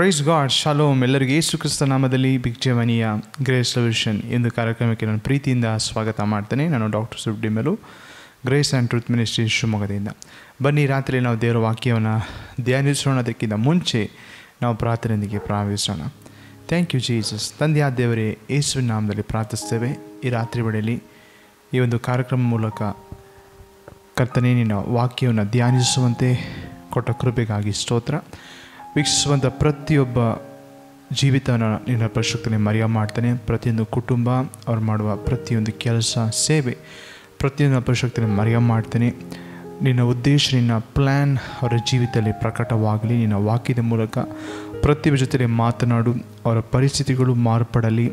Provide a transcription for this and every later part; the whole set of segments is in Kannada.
ಪ್ರೈಸ್ ಗಾಡ್ ಶಾಲೋಮ್ ಎಲ್ಲರಿಗೂ ಯೇಸು ಕ್ರಿಸ್ತ ನಾಮದಲ್ಲಿ ಬಿಗ್ಜವನಿಯ ಗ್ರೇಸ್ ಸೊಲ್ಯೂಷನ್ ಎಂದು ಕಾರ್ಯಕ್ರಮಕ್ಕೆ ನಾನು ಪ್ರೀತಿಯಿಂದ ಸ್ವಾಗತ ಮಾಡ್ತೇನೆ ನಾನು ಡಾಕ್ಟರ್ ಸುಬ್ಡಿಮೆಲು ಗ್ರೇಸ್ ಆ್ಯಂಡ್ ಟ್ರೂತ್ ಮಿನಿಸ್ಟ್ರಿ ಶಿವಮೊಗ್ಗದಿಂದ ಬನ್ನಿ ರಾತ್ರಿ ನಾವು ದೇವರ ವಾಕ್ಯವನ್ನು ಧ್ಯಾನಿಸೋಣದಕ್ಕಿಂತ ಮುಂಚೆ ನಾವು ಪ್ರಾರ್ಥನೆಯೊಂದಿಗೆ ಪ್ರಾರಂಭಿಸೋಣ ಥ್ಯಾಂಕ್ ಯು ಜೀಸಸ್ ತಂದೆಯಾದ ದೇವರೇ ಯೇಸುವಿನ ನಾಮದಲ್ಲಿ ಪ್ರಾರ್ಥಿಸ್ತೇವೆ ಈ ರಾತ್ರಿ ವೇಳೆಯಲ್ಲಿ ಈ ಒಂದು ಕಾರ್ಯಕ್ರಮ ಮೂಲಕ ಕರ್ತನೇ ನಿನ್ನ ವಾಕ್ಯವನ್ನು ಧ್ಯಾನಿಸುವಂತೆ ಕೊಟ್ಟ ಕೃಪೆಗಾಗಿ ಸ್ತೋತ್ರ ವೀಕ್ಷಿಸುವಂಥ ಪ್ರತಿಯೊಬ್ಬ ಜೀವಿತನ ನಿನ್ನ ಪರಿಶುಕ್ತನೆ ಮರೆಯ ಮಾಡ್ತಾನೆ ಪ್ರತಿಯೊಂದು ಕುಟುಂಬ ಅವ್ರು ಮಾಡುವ ಪ್ರತಿಯೊಂದು ಕೆಲಸ ಸೇವೆ ಪ್ರತಿಯೊಂದು ಪರಿಶುಕ್ತನೆ ಮರೆಯ ಮಾಡ್ತೇನೆ ನಿನ್ನ ಉದ್ದೇಶ ನಿನ್ನ ಪ್ಲ್ಯಾನ್ ಅವರ ಜೀವಿತದಲ್ಲಿ ಪ್ರಕಟವಾಗಲಿ ನಿನ್ನ ವಾಕ್ಯದ ಮೂಲಕ ಪ್ರತಿಯೊಬ್ಬರ ಜೊತೆಲಿ ಮಾತನಾಡು ಅವರ ಪರಿಸ್ಥಿತಿಗಳು ಮಾರ್ಪಡಲಿ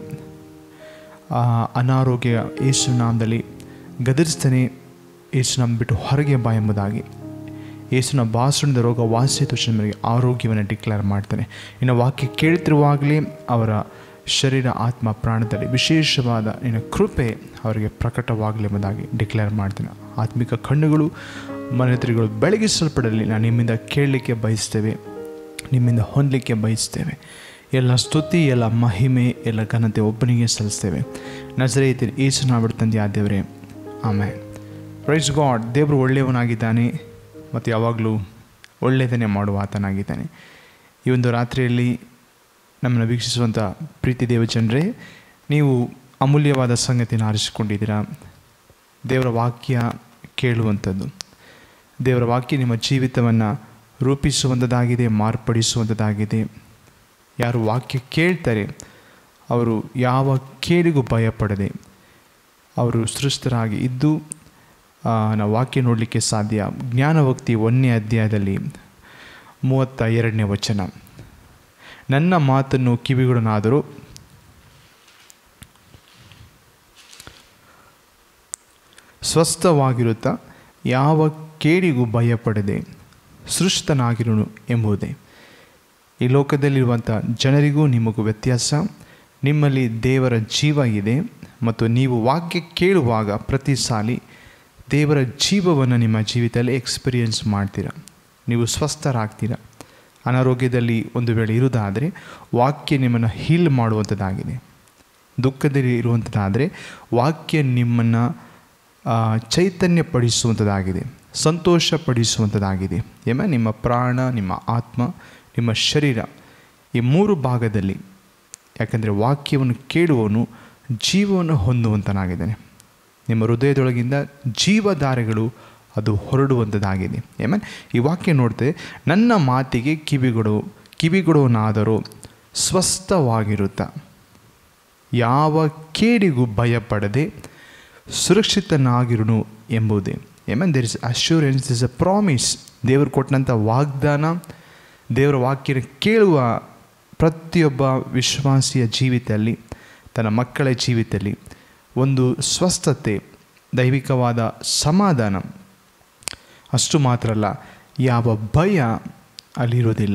ಆ ಅನಾರೋಗ್ಯ ಯೇಸು ನಾಮದಲ್ಲಿ ಗದರಿಸ್ತೇನೆ ಯೇಸು ನಾಮ ಬಿಟ್ಟು ಹೊರಗೆ ಬಾ ಎಂಬುದಾಗಿ ಯೇಸುನ ಬಾಸುಣದ ರೋಗ ವಾಸಿ ತುಷನಿಗೆ ಆರೋಗ್ಯವನ್ನು ಡಿಕ್ಲೇರ್ ಮಾಡ್ತಾನೆ ಇನ್ನು ವಾಕ್ಯ ಕೇಳ್ತಿರುವಾಗಲೇ ಅವರ ಶರೀರ ಆತ್ಮ ಪ್ರಾಣದಲ್ಲಿ ವಿಶೇಷವಾದ ನಿನ್ನ ಕೃಪೆ ಅವರಿಗೆ ಪ್ರಕಟವಾಗಲಿ ಎಂಬುದಾಗಿ ಡಿಕ್ಲೇರ್ ಮಾಡ್ತೇನೆ ಆತ್ಮಿಕ ಕಣ್ಣುಗಳು ಮನೆತರಿಗಳು ಬೆಳಗಿಸಲ್ಪಡಲಿ ನಾನು ನಿಮ್ಮಿಂದ ಕೇಳಲಿಕ್ಕೆ ಬಯಸ್ತೇವೆ ನಿಮ್ಮಿಂದ ಹೊಂದಲಿಕ್ಕೆ ಬಯಸ್ತೇವೆ ಎಲ್ಲ ಸ್ತುತಿ ಎಲ್ಲ ಮಹಿಮೆ ಎಲ್ಲ ಘನತೆ ಒಬ್ಬನಿಗೆ ಸಲ್ಲಿಸ್ತೇವೆ ನಜರೇತಿ ಏಸು ನಾಬಿಡು ತಂದೆ ಆದೇವರೇ ಆಮೇಲೆ ಪ್ರೈಸ್ ಗಾಡ್ ದೇವರು ಒಳ್ಳೆಯವನಾಗಿದ್ದಾನೆ ಮತ್ತು ಯಾವಾಗಲೂ ಒಳ್ಳೆಯದನ್ನೇ ಮಾಡುವ ಆತನಾಗಿದ್ದಾನೆ ಈ ಒಂದು ರಾತ್ರಿಯಲ್ಲಿ ನಮ್ಮನ್ನು ವೀಕ್ಷಿಸುವಂಥ ಪ್ರೀತಿ ದೇವ ಜನರೇ ನೀವು ಅಮೂಲ್ಯವಾದ ಸಂಗತಿಯನ್ನು ಆರಿಸಿಕೊಂಡಿದ್ದೀರಾ ದೇವರ ವಾಕ್ಯ ಕೇಳುವಂಥದ್ದು ದೇವರ ವಾಕ್ಯ ನಿಮ್ಮ ಜೀವಿತವನ್ನು ರೂಪಿಸುವಂಥದ್ದಾಗಿದೆ ಮಾರ್ಪಡಿಸುವಂಥದ್ದಾಗಿದೆ ಯಾರು ವಾಕ್ಯ ಕೇಳ್ತಾರೆ ಅವರು ಯಾವ ಕೇಳಿಗೂ ಭಯಪಡದೆ ಅವರು ಸೃಷ್ಟರಾಗಿ ಇದ್ದು ನಾವು ವಾಕ್ಯ ನೋಡಲಿಕ್ಕೆ ಸಾಧ್ಯ ಜ್ಞಾನಭಕ್ತಿ ಒಂದನೇ ಅಧ್ಯಾಯದಲ್ಲಿ ಮೂವತ್ತ ಎರಡನೇ ವಚನ ನನ್ನ ಮಾತನ್ನು ಕಿವಿಗಳನ್ನಾದರೂ ಸ್ವಸ್ಥವಾಗಿರುತ್ತಾ ಯಾವ ಕೇಡಿಗೂ ಭಯಪಡದೆ ಸೃಷ್ಟನಾಗಿರುನು ಎಂಬುದೇ ಈ ಲೋಕದಲ್ಲಿರುವಂಥ ಜನರಿಗೂ ನಿಮಗೂ ವ್ಯತ್ಯಾಸ ನಿಮ್ಮಲ್ಲಿ ದೇವರ ಜೀವ ಇದೆ ಮತ್ತು ನೀವು ವಾಕ್ಯ ಕೇಳುವಾಗ ಪ್ರತಿ ಸಾಲಿ ದೇವರ ಜೀವವನ್ನು ನಿಮ್ಮ ಜೀವಿತದಲ್ಲಿ ಎಕ್ಸ್ಪೀರಿಯೆನ್ಸ್ ಮಾಡ್ತೀರ ನೀವು ಸ್ವಸ್ಥರಾಗ್ತೀರ ಅನಾರೋಗ್ಯದಲ್ಲಿ ಒಂದು ವೇಳೆ ಇರುವುದಾದರೆ ವಾಕ್ಯ ನಿಮ್ಮನ್ನು ಹೀಲ್ ಮಾಡುವಂಥದ್ದಾಗಿದೆ ದುಃಖದಲ್ಲಿ ಇರುವಂಥದ್ದಾದರೆ ವಾಕ್ಯ ನಿಮ್ಮನ್ನು ಚೈತನ್ಯಪಡಿಸುವಂಥದ್ದಾಗಿದೆ ಸಂತೋಷಪಡಿಸುವಂಥದ್ದಾಗಿದೆ ಎಂಬ ನಿಮ್ಮ ಪ್ರಾಣ ನಿಮ್ಮ ಆತ್ಮ ನಿಮ್ಮ ಶರೀರ ಈ ಮೂರು ಭಾಗದಲ್ಲಿ ಯಾಕಂದರೆ ವಾಕ್ಯವನ್ನು ಕೇಳುವವನು ಜೀವವನ್ನು ಹೊಂದುವಂತನಾಗಿದ್ದಾನೆ ನಿಮ್ಮ ಹೃದಯದೊಳಗಿಂದ ಜೀವಧಾರೆಗಳು ಅದು ಹೊರಡುವಂಥದ್ದಾಗಿದೆ ಏಮನ್ ಈ ವಾಕ್ಯ ನೋಡ್ತೇವೆ ನನ್ನ ಮಾತಿಗೆ ಕಿವಿಗಳು ಕಿವಿಗೊಡುವನಾದರೂ ಸ್ವಸ್ಥವಾಗಿರುತ್ತ ಯಾವ ಕೇಡಿಗೂ ಭಯಪಡದೆ ಸುರಕ್ಷಿತನಾಗಿರುನು ಎಂಬುದೇ amen there is assurance is a promise ದೇವರು ಕೊಟ್ಟಂಥ ವಾಗ್ದಾನ ದೇವರ ವಾಕ್ಯನ ಕೇಳುವ ಪ್ರತಿಯೊಬ್ಬ ವಿಶ್ವಾಸಿಯ ಜೀವಿತದಲ್ಲಿ ತನ್ನ ಮಕ್ಕಳ ಜೀವಿತದಲ್ಲಿ ಒಂದು ಸ್ವಸ್ಥತೆ ದೈವಿಕವಾದ ಸಮಾಧಾನ ಅಷ್ಟು ಮಾತ್ರ ಅಲ್ಲ ಯಾವ ಭಯ ಅಲ್ಲಿರೋದಿಲ್ಲ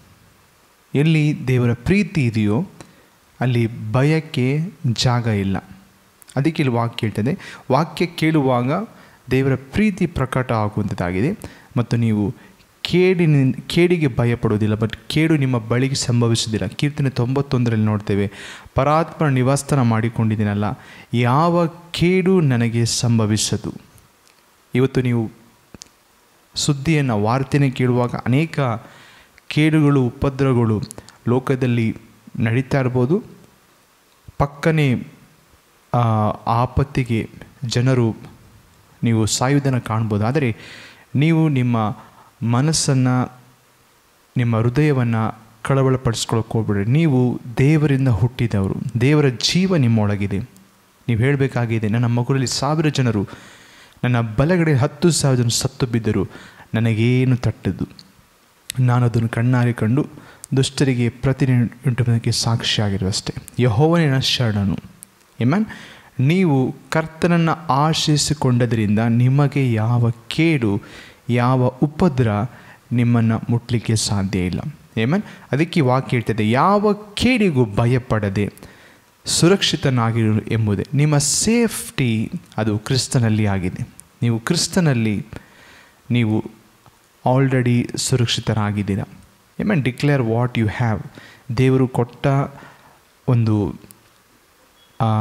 ಎಲ್ಲಿ ದೇವರ ಪ್ರೀತಿ ಇದೆಯೋ ಅಲ್ಲಿ ಭಯಕ್ಕೆ ಜಾಗ ಇಲ್ಲ ಅದಕ್ಕೆ ಇಲ್ಲಿ ವಾಕ್ಯ ಹೇಳ್ತದೆ ವಾಕ್ಯ ಕೇಳುವಾಗ ದೇವರ ಪ್ರೀತಿ ಪ್ರಕಟ ಆಗುವಂಥದ್ದಾಗಿದೆ ಮತ್ತು ನೀವು ಕೇಡಿನ ಕೇಡಿಗೆ ಭಯಪಡುವುದಿಲ್ಲ ಬಟ್ ಕೇಡು ನಿಮ್ಮ ಬಳಿಗೆ ಸಂಭವಿಸುವುದಿಲ್ಲ ಕೀರ್ತನೆ ತೊಂಬತ್ತೊಂದರಲ್ಲಿ ನೋಡ್ತೇವೆ ಪರಾತ್ಮ ನಿವಾಸ್ತನ ಮಾಡಿಕೊಂಡಿದ್ದೀನಲ್ಲ ಯಾವ ಕೇಡು ನನಗೆ ಸಂಭವಿಸದು ಇವತ್ತು ನೀವು ಸುದ್ದಿಯನ್ನು ವಾರ್ತೆನೇ ಕೇಳುವಾಗ ಅನೇಕ ಕೇಡುಗಳು ಉಪದ್ರವಗಳು ಲೋಕದಲ್ಲಿ ನಡೀತಾ ಇರ್ಬೋದು ಪಕ್ಕನೇ ಆಪತ್ತಿಗೆ ಜನರು ನೀವು ಸಾಯುವುದನ್ನು ಕಾಣ್ಬೋದು ಆದರೆ ನೀವು ನಿಮ್ಮ ಮನಸ್ಸನ್ನು ನಿಮ್ಮ ಹೃದಯವನ್ನು ಕಳವಳಪಡಿಸ್ಕೊಳಕ್ಕೆ ಹೋಗ್ಬೇಡ್ರಿ ನೀವು ದೇವರಿಂದ ಹುಟ್ಟಿದವರು ದೇವರ ಜೀವ ನಿಮ್ಮೊಳಗಿದೆ ನೀವು ಹೇಳಬೇಕಾಗಿದೆ ನನ್ನ ಮಗುರಲ್ಲಿ ಸಾವಿರ ಜನರು ನನ್ನ ಬಲಗಡೆ ಹತ್ತು ಸಾವಿರ ಜನ ಸತ್ತು ಬಿದ್ದರು ನನಗೇನು ತಟ್ಟದು ನಾನು ಅದನ್ನು ಕಣ್ಣಾರಿ ಕಂಡು ದುಷ್ಟರಿಗೆ ಪ್ರತಿನಿಧಿಗೆ ಸಾಕ್ಷಿಯಾಗಿರುವಷ್ಟೇ ಯಹೋವನಿನ ಶರಣನು ಎಮನ್ ನೀವು ಕರ್ತನನ್ನು ಆಶ್ರಯಿಸಿಕೊಂಡದ್ರಿಂದ ನಿಮಗೆ ಯಾವ ಕೇಡು ಯಾವ ಉಪದ್ರ ನಿಮ್ಮನ್ನು ಮುಟ್ಲಿಕ್ಕೆ ಸಾಧ್ಯ ಇಲ್ಲ ಏಮನ್ ಅದಕ್ಕೆ ವಾಕ್ಯ ಹೇಳ್ತದೆ ಯಾವ ಕೇಡಿಗೂ ಭಯಪಡದೆ ಸುರಕ್ಷಿತನಾಗಿರು ಎಂಬುದೇ ನಿಮ್ಮ ಸೇಫ್ಟಿ ಅದು ಕ್ರಿಸ್ತನಲ್ಲಿ ಆಗಿದೆ ನೀವು ಕ್ರಿಸ್ತನಲ್ಲಿ ನೀವು ಆಲ್ರೆಡಿ ಸುರಕ್ಷಿತರಾಗಿದ್ದೀರ amen declare what you have ದೇವರು ಕೊಟ್ಟ ಒಂದು ಆ,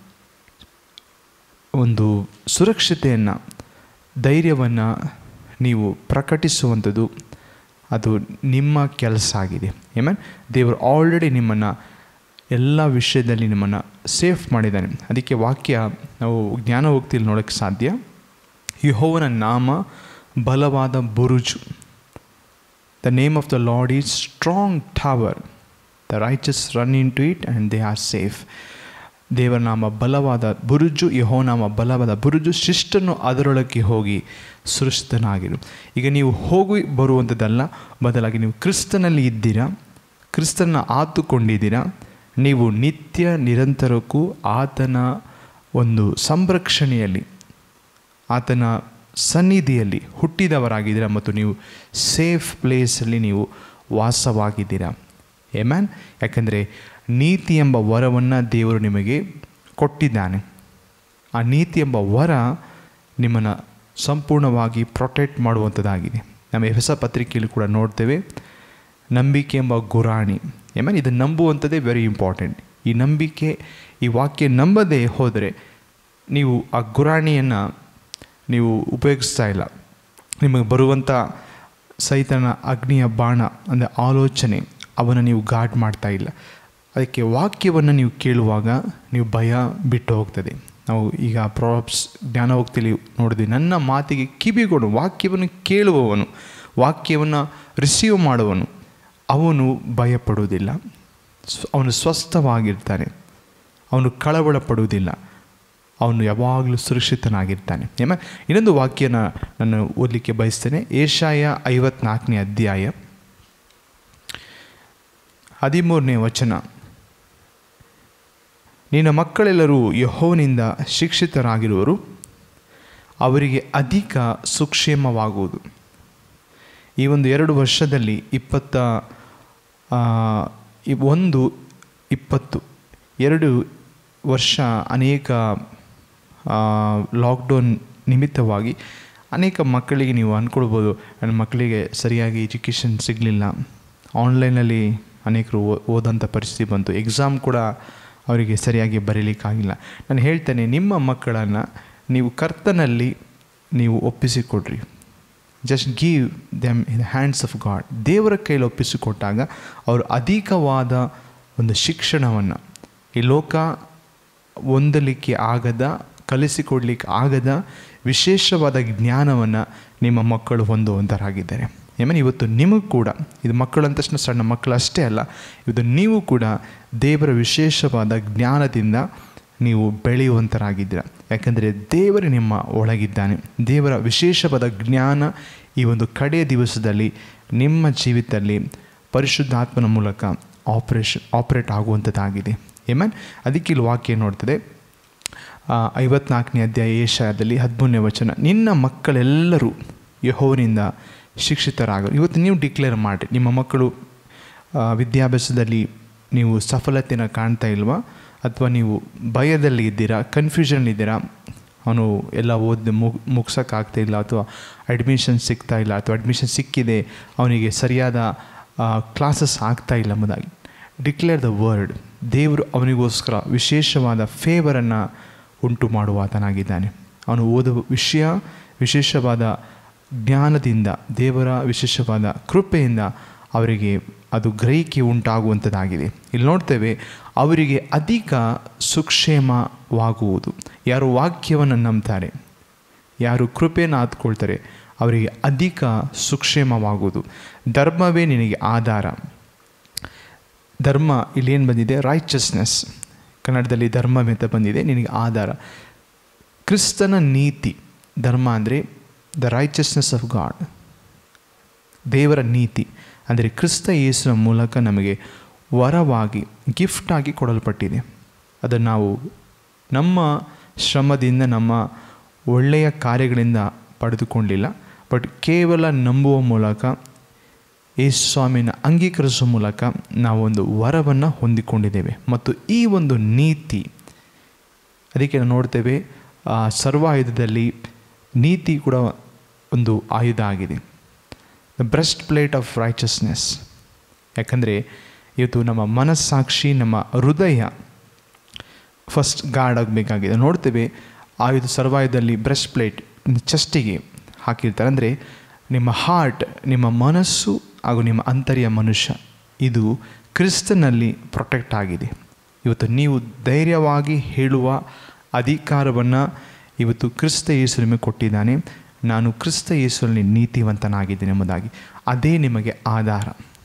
ಒಂದು ಸುರಕ್ಷತೆಯನ್ನು ಧೈರ್ಯವನ್ನು ನೀವು ಪ್ರಕಟಿಸುವಂಥದ್ದು ಅದು ನಿಮ್ಮ ಕೆಲಸ ಆಗಿದೆ ಏಮನ್ ದೇವರು ಆಲ್ರೆಡಿ ನಿಮ್ಮನ್ನು ಎಲ್ಲ ವಿಷಯದಲ್ಲಿ ನಿಮ್ಮನ್ನು ಸೇಫ್ ಮಾಡಿದ್ದಾನೆ ಅದಕ್ಕೆ ವಾಕ್ಯ ನಾವು ಜ್ಞಾನ ಹೋಗ್ತಿಲ್ಲಿ ನೋಡೋಕ್ಕೆ ಸಾಧ್ಯ ಯಹೋವನ ನಾಮ ಬಲವಾದ ಬುರುಜು the name of the Lord is strong tower the righteous run into it and they are safe ದೇವರ ನಾಮ ಬಲವಾದ ಬುರುಜು ಯಹೋನಾಮ ಬಲವಾದ ಬುರುಜು ಶಿಷ್ಟನು ಅದರೊಳಗೆ ಹೋಗಿ ಸುರಕ್ಷಿತನಾಗಿರು ಈಗ ನೀವು ಹೋಗಿ ಬರುವಂಥದ್ದಲ್ಲ ಬದಲಾಗಿ ನೀವು ಕ್ರಿಸ್ತನಲ್ಲಿ ಇದ್ದೀರಾ ಕ್ರಿಸ್ತನ ಆತುಕೊಂಡಿದ್ದೀರಾ ನೀವು ನಿತ್ಯ ನಿರಂತರಕ್ಕೂ ಆತನ ಒಂದು ಸಂರಕ್ಷಣೆಯಲ್ಲಿ ಆತನ ಸನ್ನಿಧಿಯಲ್ಲಿ ಹುಟ್ಟಿದವರಾಗಿದ್ದೀರಾ ಮತ್ತು ನೀವು ಸೇಫ್ ಪ್ಲೇಸಲ್ಲಿ ನೀವು ವಾಸವಾಗಿದ್ದೀರಾ ಏಮ್ಯಾನ್ ಯಾಕಂದರೆ ನೀತಿ ಎಂಬ ವರವನ್ನು ದೇವರು ನಿಮಗೆ ಕೊಟ್ಟಿದ್ದಾನೆ ಆ ನೀತಿ ಎಂಬ ವರ ನಿಮ್ಮನ್ನು ಸಂಪೂರ್ಣವಾಗಿ ಪ್ರೊಟೆಕ್ಟ್ ಮಾಡುವಂಥದ್ದಾಗಿದೆ ನಮ್ಮ ಹೊಸ ಪತ್ರಿಕೆಯಲ್ಲಿ ಕೂಡ ನೋಡ್ತೇವೆ ನಂಬಿಕೆ ಎಂಬ ಗುರಾಣಿ ಏಮನ್ ಇದು ನಂಬುವಂಥದ್ದೇ ವೆರಿ ಇಂಪಾರ್ಟೆಂಟ್ ಈ ನಂಬಿಕೆ ಈ ವಾಕ್ಯ ನಂಬದೇ ಹೋದರೆ ನೀವು ಆ ಗುರಾಣಿಯನ್ನು ನೀವು ಉಪಯೋಗಿಸ್ತಾ ಇಲ್ಲ ನಿಮಗೆ ಬರುವಂಥ ಸೈತನ ಅಗ್ನಿಯ ಬಾಣ ಅಂದರೆ ಆಲೋಚನೆ ಅವನ್ನು ನೀವು ಗಾಡ್ ಮಾಡ್ತಾ ಇಲ್ಲ ಅದಕ್ಕೆ ವಾಕ್ಯವನ್ನು ನೀವು ಕೇಳುವಾಗ ನೀವು ಭಯ ಬಿಟ್ಟು ಹೋಗ್ತದೆ ನಾವು ಈಗ ಪ್ರಾಪ್ಸ್ ಜ್ಞಾನ ಹೋಗ್ತಿಲಿ ನೋಡಿದ್ವಿ ನನ್ನ ಮಾತಿಗೆ ಕಿವಿಗೊಡು ವಾಕ್ಯವನ್ನು ಕೇಳುವವನು ವಾಕ್ಯವನ್ನು ರಿಸೀವ್ ಮಾಡುವವನು ಅವನು ಭಯಪಡುವುದಿಲ್ಲ ಸ್ವ- ಅವನು ಸ್ವಸ್ಥವಾಗಿರ್ತಾನೆ ಅವನು ಕಳವಳ ಪಡುವುದಿಲ್ಲ ಅವನು ಯಾವಾಗಲೂ ಸುರಕ್ಷಿತನಾಗಿರ್ತಾನೆ ಏಮ ಇನ್ನೊಂದು ವಾಕ್ಯನ ನಾನು ಓದಲಿಕ್ಕೆ ಬಯಸ್ತೇನೆ ಏಷಾಯ ಐವತ್ನಾಲ್ಕನೇ ಅಧ್ಯಾಯ ಹದಿಮೂರನೇ ವಚನ ನಿನ್ನ ಮಕ್ಕಳೆಲ್ಲರೂ ಯಹೋವನಿಂದ ಶಿಕ್ಷಿತರಾಗಿರುವರು ಅವರಿಗೆ ಅಧಿಕ ಸುಕ್ಷೇಮವಾಗುವುದು ಈ ಒಂದು ಎರಡು ವರ್ಷದಲ್ಲಿ ಇಪ್ಪತ್ತ ಆ, ಈ ಒಂದು ಇಪ್ಪತ್ತು ಎರಡು ವರ್ಷ ಅನೇಕ ಲಾಕ್ಡೌನ್ ನಿಮಿತ್ತವಾಗಿ ಅನೇಕ ಮಕ್ಕಳಿಗೆ ನೀವು ಅಂದ್ಕೊಳ್ಬೋದು ನನ್ನ ಮಕ್ಕಳಿಗೆ ಸರಿಯಾಗಿ ಎಜುಕೇಷನ್ ಸಿಗಲಿಲ್ಲ ಆನ್ಲೈನಲ್ಲಿ ಅನೇಕರು ಓ- ಓದೋಂಥ ಪರಿಸ್ಥಿತಿ ಬಂತು ಎಕ್ಸಾಮ್ ಕೂಡ ಅವರಿಗೆ ಸರಿಯಾಗಿ ಬರೀಲಿಕ್ಕಾಗಿಲ್ಲ ನಾನು ಹೇಳ್ತೇನೆ ನಿಮ್ಮ ಮಕ್ಕಳನ್ನು ನೀವು ಕರ್ತನಲ್ಲಿ ನೀವು ಒಪ್ಪಿಸಿಕೊಡ್ರಿ just give them in hands of God ದೇವರ ಕೈಲಿ ಒಪ್ಪಿಸಿಕೊಟ್ಟಾಗ ಅವರು ಅಧಿಕವಾದ ಒಂದು ಶಿಕ್ಷಣವನ್ನು ಈ ಲೋಕ ಹೊಂದಲಿಕ್ಕೆ ಆಗದ ಕಲಿಸಿಕೊಡ್ಲಿಕ್ಕೆ ಆಗದ ವಿಶೇಷವಾದ ಜ್ಞಾನವನ್ನು ನಿಮ್ಮ ಮಕ್ಕಳು ಹೊಂದುವಂಥರಾಗಿದ್ದಾರೆ ಏಮನ್ ಇವತ್ತು ನಿಮಗೂ ಕೂಡ ಇದು ಮಕ್ಕಳು ಅಂದ ತಕ್ಷಣ ಸಣ್ಣ ಮಕ್ಕಳು ಅಷ್ಟೇ ಅಲ್ಲ ಇದು ನೀವು ಕೂಡ ದೇವರ ವಿಶೇಷವಾದ ಜ್ಞಾನದಿಂದ ನೀವು ಬೆಳೆಯುವಂಥರಾಗಿದ್ದೀರ ಯಾಕಂದರೆ ದೇವರು ನಿಮ್ಮ ಒಳಗಿದ್ದಾನೆ ದೇವರ ವಿಶೇಷವಾದ ಜ್ಞಾನ ಈ ಒಂದು ಕಡೆಯ ದಿವಸದಲ್ಲಿ ನಿಮ್ಮ ಜೀವಿತದಲ್ಲಿ ಪರಿಶುದ್ಧಾತ್ಮನ ಮೂಲಕ ಆಪ್ರೇಷನ್ ಆಪ್ರೇಟ್ ಆಗುವಂಥದ್ದಾಗಿದೆ ಏಮನ್ ಅದಕ್ಕೆ ಇಲ್ಲಿ ವಾಕ್ಯ ನೋಡ್ತದೆ ಆ, ಐವತ್ನಾಲ್ಕನೇ ಅಧ್ಯಾಯ ಏಷಾಯದಲ್ಲಿ ಹದಿಮೂರನೇ ವಚನ ನಿನ್ನ ಮಕ್ಕಳೆಲ್ಲರೂ ಯಹೋವನಿಂದ ಶಿಕ್ಷಿತರಾಗರು ಇವತ್ತು ನೀವು ಡಿಕ್ಲೇರ್ ಮಾಡಿ ನಿಮ್ಮ ಮಕ್ಕಳು ಆ, ವಿದ್ಯಾಭ್ಯಾಸದಲ್ಲಿ ನೀವು ಸಫಲತೆನ ಕಾಣ್ತಾ ಇಲ್ವಾ ಅಥವಾ ನೀವು ಭಯದಲ್ಲಿ ಇದ್ದೀರಾ ಕನ್ಫ್ಯೂಷನ್ ಇದ್ದೀರಾ ಅವನು ಎಲ್ಲ ಓದಿ ಮುಗ್ ಮುಗ್ಸೋಕ್ಕಾಗ್ತಾ ಇಲ್ಲ ಅಥವಾ ಅಡ್ಮಿಷನ್ ಸಿಗ್ತಾ ಇಲ್ಲ ಅಥವಾ ಅಡ್ಮಿಷನ್ ಸಿಕ್ಕಿದೆ ಅವನಿಗೆ ಸರಿಯಾದ ಕ್ಲಾಸಸ್ ಆಗ್ತಾ ಇಲ್ಲ ಎಂಬುದಾಗಿ ಡಿಕ್ಲೇರ್ ದ ವರ್ಡ್ ದೇವರು ಅವನಿಗೋಸ್ಕರ ವಿಶೇಷವಾದ ಫೇವರನ್ನು ಉಂಟು ಮಾಡುವ ಆತನಾಗಿದ್ದಾನೆ ಅವನು ಓದುವ ವಿಷಯ ವಿಶೇಷವಾದ ಜ್ಞಾನದಿಂದ ದೇವರ ವಿಶೇಷವಾದ ಕೃಪೆಯಿಂದ ಅವರಿಗೆ ಅದು ಗ್ರಹಿಕೆ ಉಂಟಾಗುವಂಥದ್ದಾಗಿದೆ ಇಲ್ಲಿ ನೋಡ್ತೇವೆ ಅವರಿಗೆ ಅಧಿಕ ಸುಕ್ಷೇಮವಾಗುವುದು ಯಾರು ವಾಕ್ಯವನ್ನು ನಂಬ್ತಾರೆ ಯಾರು ಕೃಪೆಯನ್ನು ಆತ್ಕೊಳ್ತಾರೆ ಅವರಿಗೆ ಅಧಿಕ ಸುಕ್ಷೇಮವಾಗುವುದು ಧರ್ಮವೇ ನಿನಗೆ ಆಧಾರ ಧರ್ಮ ಇಲ್ಲೇನು ಬಂದಿದೆ ರೈಚಸ್ನೆಸ್ ಕನ್ನಡದಲ್ಲಿ ಧರ್ಮ ಅಂತ ಬಂದಿದೆ ನಿನಗೆ ಆಧಾರ ಕ್ರಿಸ್ತನ ನೀತಿ ಧರ್ಮ ಅಂದರೆ ದ ರೈಚಸ್ನೆಸ್ ಆಫ್ ಗಾಡ್ ದೇವರ ನೀತಿ ಅಂದರೆ ಕ್ರಿಸ್ತ ಯೇಸುವಿನ ಮೂಲಕ ನಮಗೆ ವರವಾಗಿ ಗಿಫ್ಟಾಗಿ ಕೊಡಲ್ಪಟ್ಟಿದೆ ಅದನ್ನು ನಾವು ನಮ್ಮ ಶ್ರಮದಿಂದ ನಮ್ಮ ಒಳ್ಳೆಯ ಕಾರ್ಯಗಳಿಂದ ಪಡೆದುಕೊಂಡಿಲ್ಲ ಬಟ್ ಕೇವಲ ನಂಬುವ ಮೂಲಕ ಯೇಸು ಸ್ವಾಮಿನ ಅಂಗೀಕರಿಸುವ ಮೂಲಕ ನಾವೊಂದು ವರವನ್ನು ಹೊಂದಿಕೊಂಡಿದ್ದೇವೆ ಮತ್ತು ಈ ಒಂದು ನೀತಿ ಅದಕ್ಕೆ ನಾವು ನೋಡ್ತೇವೆ ಆ ಸರ್ವಾಯುಧದಲ್ಲಿ ನೀತಿ ಕೂಡ ಒಂದು ಆಯುಧ ಆಗಿದೆ the breastplate of righteousness ಯಾಕಂದರೆ ಇವತ್ತು ನಮ್ಮ ಮನಸ್ಸಾಕ್ಷಿ ನಮ್ಮ ಹೃದಯ ಫಸ್ಟ್ ಗಾರ್ಡ್ ಆಗಬೇಕಾಗಿದೆ ನೋಡ್ತೇವೆ ಆಯುಧ ಸರ್ವಾಯುಧದಲ್ಲಿ ಬ್ರೆಸ್ಟ್ ಪ್ಲೇಟ್ ಚೆಸ್ಟಿಗೆ ಹಾಕಿರ್ತಾರೆ ಅಂದರೆ ನಿಮ್ಮ ಹಾರ್ಟ್ ನಿಮ್ಮ ಮನಸ್ಸು ಹಾಗೂ ನಿಮ್ಮ ಅಂತರ್ಯ ಮನುಷ್ಯ ಇದು ಕ್ರಿಸ್ತನಲ್ಲಿ ಪ್ರೊಟೆಕ್ಟ್ ಆಗಿದೆ ಇವತ್ತು ನೀವು ಧೈರ್ಯವಾಗಿ ಹೇಳುವ ಅಧಿಕಾರವನ್ನು ಇವತ್ತು ಕ್ರಿಸ್ತ ಯೇಸು ನಿಮಗೆ ಕೊಟ್ಟಿದ್ದಾನೆ ನಾನು ಕ್ರಿಸ್ತ ಯೇಸುವಿನಲ್ಲಿ ನೀತಿವಂತನಾಗಿದ್ದೇನೆ ಎಂಬುದಾಗಿ ಅದೇ ನಿಮಗೆ ಆಧಾರ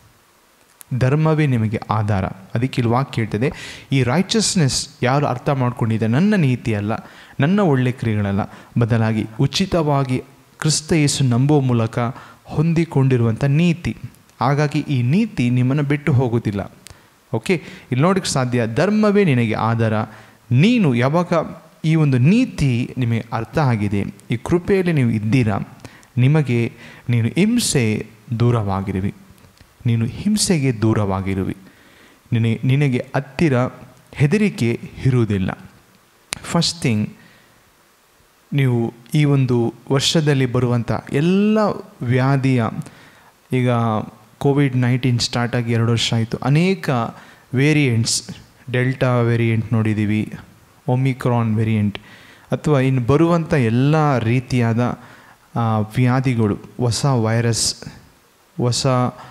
ಧರ್ಮವೇ ನಿಮಗೆ ಆಧಾರ ಅದಕ್ಕೆ ಇಲ್ಲಿ ವಾಕ್ಯ ಹೇಳ್ತದೆ ಈ ರೈಚಸ್ನೆಸ್ ಯಾರು ಅರ್ಥ ಮಾಡ್ಕೊಂಡಿದೆ ನನ್ನ ನೀತಿ ಅಲ್ಲ ನನ್ನ ಒಳ್ಳೆ ಕ್ರಿಯೆಗಳಲ್ಲ ಬದಲಾಗಿ ಉಚಿತವಾಗಿ ಕ್ರಿಸ್ತ ಯೇಸು ನಂಬುವ ಮೂಲಕ ಹೊಂದಿಕೊಂಡಿರುವಂಥ ನೀತಿ ಹಾಗಾಗಿ ಈ ನೀತಿ ನಿಮ್ಮನ್ನು ಬಿಟ್ಟು ಹೋಗುವುದಿಲ್ಲ ಓಕೆ ಇಲ್ಲಿ ನೋಡೋಕ್ಕೆ ಸಾಧ್ಯ ಧರ್ಮವೇ ನಿನಗೆ ಆಧಾರ ನೀನು ಯಾವಾಗ ಈ ಒಂದು ನೀತಿ ನಿಮಗೆ ಅರ್ಥ ಆಗಿದೆ ಈ ಕೃಪೆಯಲ್ಲಿ ನೀವು ಇದ್ದೀರಾ ನಿಮಗೆ ನೀನು ಹಿಂಸೆ ದೂರವಾಗಿರುವಿ ನೀನು ಹಿಂಸೆಗೆ ದೂರವಾಗಿರುವಿ ನಿನಗೆ ನಿನಗೆ ಹತ್ತಿರ ಹೆದರಿಕೆ ಇರುವುದಿಲ್ಲ ಫಸ್ಟ್ ಥಿಂಗ್ ನೀವು ಈ ಒಂದು ವರ್ಷದಲ್ಲಿ ಬರುವಂಥ ಎಲ್ಲ ವ್ಯಾಧಿಯ ಈಗ ಕೋವಿಡ್ ನೈನ್ಟೀನ್ ಸ್ಟಾರ್ಟ್ ಆಗಿ ಎರಡು ವರ್ಷ ಆಯಿತು ಅನೇಕ ವೇರಿಯಂಟ್ಸ್ ಡೆಲ್ಟಾ ವೇರಿಯಂಟ್ ನೋಡಿದ್ದೀವಿ ಒಮಿಕ್ರಾನ್ ವೇರಿಯಂಟ್ ಅಥವಾ ಇನ್ನು ಬರುವಂಥ ಎಲ್ಲ ರೀತಿಯಾದ ಆ, ವ್ಯಾಧಿಗಳು ಹೊಸ ವೈರಸ್ ಹೊಸ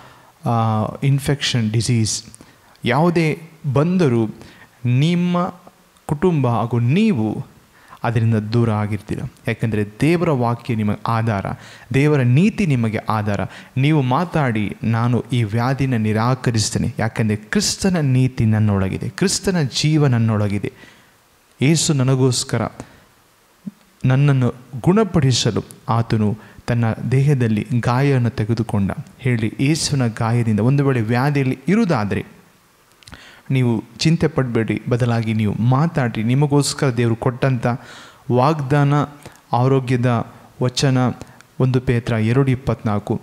ಇನ್ಫೆಕ್ಷನ್ ಡಿಸೀಸ್ ಯಾವುದೇ ಬಂದರೂ ನಿಮ್ಮ ಕುಟುಂಬ ಹಾಗೂ ನೀವು ಅದರಿಂದ ದೂರ ಆಗಿರ್ತೀರ ಯಾಕಂದರೆ ದೇವರ ವಾಕ್ಯ ನಿಮಗೆ ಆಧಾರ ದೇವರ ನೀತಿ ನಿಮಗೆ ಆಧಾರ ನೀವು ಮಾತಾಡಿ ನಾನು ಈ ವ್ಯಾಧಿನ ನಿರಾಕರಿಸ್ತೇನೆ ಯಾಕಂದರೆ ಕ್ರಿಸ್ತನ ನೀತಿ ನನ್ನೊಳಗಿದೆ ಕ್ರಿಸ್ತನ ಜೀವ ನನ್ನೊಳಗಿದೆ ಏಸು ನನಗೋಸ್ಕರ ನನ್ನನ್ನು ಗುಣಪಡಿಸಲು ಆತನು ತನ್ನ ದೇಹದಲ್ಲಿ ಗಾಯವನ್ನು ತೆಗೆದುಕೊಂಡ ಹೇಳಿ ಏಸುವಿನ ಗಾಯದಿಂದ ಒಂದು ವೇಳೆ ವ್ಯಾಧಿಯಲ್ಲಿ ಇರುವುದಾದರೆ ನೀವು ಚಿಂತೆ ಪಡಬೇಡಿ ಬದಲಾಗಿ ನೀವು ಮಾತಾಡಿ ನಿಮಗೋಸ್ಕರ ದೇವರು ಕೊಟ್ಟಂಥ ವಾಗ್ದಾನ ಆರೋಗ್ಯದ ವಚನ ಒಂದು ಪೇತ್ರ ಎರಡು ಇಪ್ಪತ್ನಾಲ್ಕು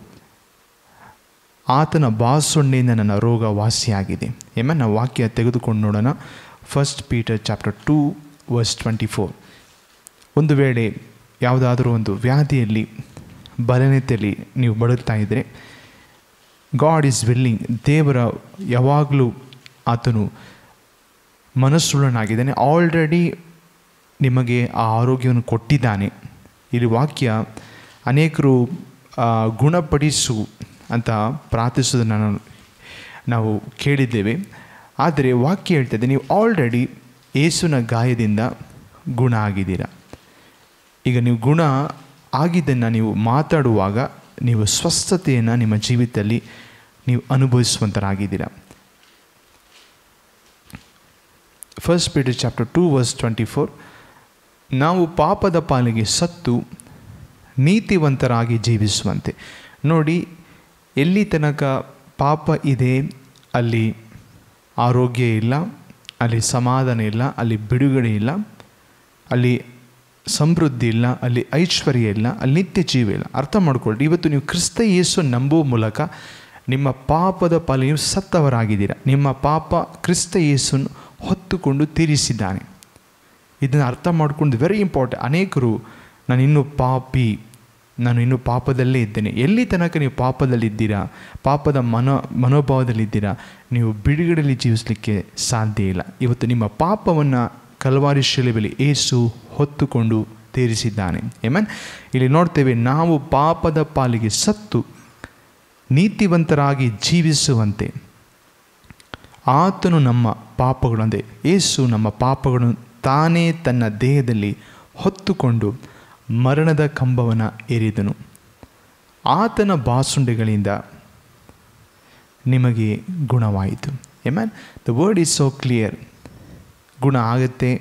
ಆತನ ಬಾಸುಣ್ಣೆಯಿಂದ ನನ್ನ ರೋಗ ವಾಸಿಯಾಗಿದೆ ಎಮ್ಮ ನಾವು ವಾಕ್ಯ ತೆಗೆದುಕೊಂಡು ನೋಡೋಣ first Peter chapter two verse twenty four ಒಂದು ವೇಳೆ ಯಾವುದಾದರೂ ಒಂದು ವ್ಯಾಧಿಯಲ್ಲಿ ಬಲನೆತೆಯಲ್ಲಿ ನೀವು ಬಳಲ್ತಾ ಇದ್ದರೆ ಗಾಡ್ ಈಸ್ ವಿಲ್ಲಿಂಗ್ ದೇವರ ಯಾವಾಗಲೂ ಆತನು ಮನಸ್ಸುಳ್ಳನಾಗಿದ್ದಾನೆ ಆಲ್ರೆಡಿ ನಿಮಗೆ ಆ ಆರೋಗ್ಯವನ್ನು ಕೊಟ್ಟಿದ್ದಾನೆ ಇಲ್ಲಿ ವಾಕ್ಯ ಅನೇಕರು ಆ, ಗುಣಪಡಿಸು ಅಂತ ಪ್ರಾರ್ಥಿಸೋದನ್ನು ನಾನು ನಾವು ಕೇಳಿದ್ದೇವೆ ಆದರೆ ವಾಕ್ಯ ಹೇಳ್ತದೆ ನೀವು ಆಲ್ರೆಡಿ ಏಸುನ ಗಾಯದಿಂದ ಗುಣ ಆಗಿದ್ದೀರ ಈಗ ನೀವು ಗುಣ ಆಗಿದ್ದನ್ನು ನೀವು ಮಾತಾಡುವಾಗ ನೀವು ಸ್ವಸ್ಥತೆಯನ್ನು ನಿಮ್ಮ ಜೀವಿತದಲ್ಲಿ ನೀವು ಅನುಭವಿಸುವಂಥರಾಗಿದ್ದೀರ first Peter chapter two verse twenty four ನಾವು ಪಾಪದ ಪಾಲಿಗೆ ಸತ್ತು ನೀತಿವಂತರಾಗಿ ಜೀವಿಸುವಂತೆ ನೋಡಿ ಎಲ್ಲಿ ತನಕ ಪಾಪ ಇದೆ ಅಲ್ಲಿ ಆರೋಗ್ಯ ಇಲ್ಲ ಅಲ್ಲಿ ಸಮಾಧಾನ ಇಲ್ಲ ಅಲ್ಲಿ ಬಿಡುಗಡೆ ಇಲ್ಲ ಅಲ್ಲಿ ಸಮೃದ್ಧಿ ಇಲ್ಲ ಅಲ್ಲಿ ಐಶ್ವರ್ಯ ಇಲ್ಲ ಅಲ್ಲಿ ನಿತ್ಯ ಜೀವ ಇಲ್ಲ ಅರ್ಥ ಮಾಡ್ಕೊಳ್ಳಿ ಇವತ್ತು ನೀವು ಕ್ರಿಸ್ತ ಯೇಸು ನಂಬುವ ಮೂಲಕ ನಿಮ್ಮ ಪಾಪದ ಪಾಲಿಗೆ ಸತ್ತವರಾಗಿದ್ದೀರ ನಿಮ್ಮ ಪಾಪ ಕ್ರಿಸ್ತ ಯೇಸುನ್ನು ಹೊತ್ತುಕೊಂಡು ತೀರಿಸಿದ್ದಾನೆ ಇದನ್ನು ಅರ್ಥ ಮಾಡ್ಕೊಂಡು ವೆರಿ ಇಂಪಾರ್ಟೆಂಟ್ ಅನೇಕರು ನಾನು ಇನ್ನೂ ಪಾಪಿ ನಾನು ಇನ್ನೂ ಪಾಪದಲ್ಲೇ ಇದ್ದೇನೆ ಎಲ್ಲಿ ತನಕ ನೀವು ಪಾಪದಲ್ಲಿದ್ದೀರಾ ಪಾಪದ ಮನೋ ಮನೋಭಾವದಲ್ಲಿದ್ದೀರಾ ನೀವು ಬಿಡುಗಡೆಯಲ್ಲಿ ಜೀವಿಸಲಿಕ್ಕೆ ಸಾಧ್ಯ ಇಲ್ಲ ಇವತ್ತು ನಿಮ್ಮ ಪಾಪವನ್ನು ಕಲ್ವಾರಿ ಶಿಲೆಬಲಿ ಏಸು ಹೊತ್ತುಕೊಂಡು ತೀರಿಸಿದ್ದಾನೆ ಏಮನ್ ಇಲ್ಲಿ ನೋಡ್ತೇವೆ ನಾವು ಪಾಪದ ಪಾಲಿಗೆ ಸತ್ತು ನೀತಿವಂತರಾಗಿ ಜೀವಿಸುವಂತೆ ಆತನು ನಮ್ಮ ಪಾಪಗಳು ಅಂದರೆ ಏಸು ನಮ್ಮ ಪಾಪಗಳನ್ನು ತಾನೇ ತನ್ನ ದೇಹದಲ್ಲಿ ಹೊತ್ತುಕೊಂಡು ಮರಣದ ಕಂಬವನ್ನು ಏರಿದನು ಆತನ ಬಾಸುಂಡೆಗಳಿಂದ ನಿಮಗೆ ಗುಣವಾಯಿತು amen the word is so clear ಗುಣ ಆಗುತ್ತೆ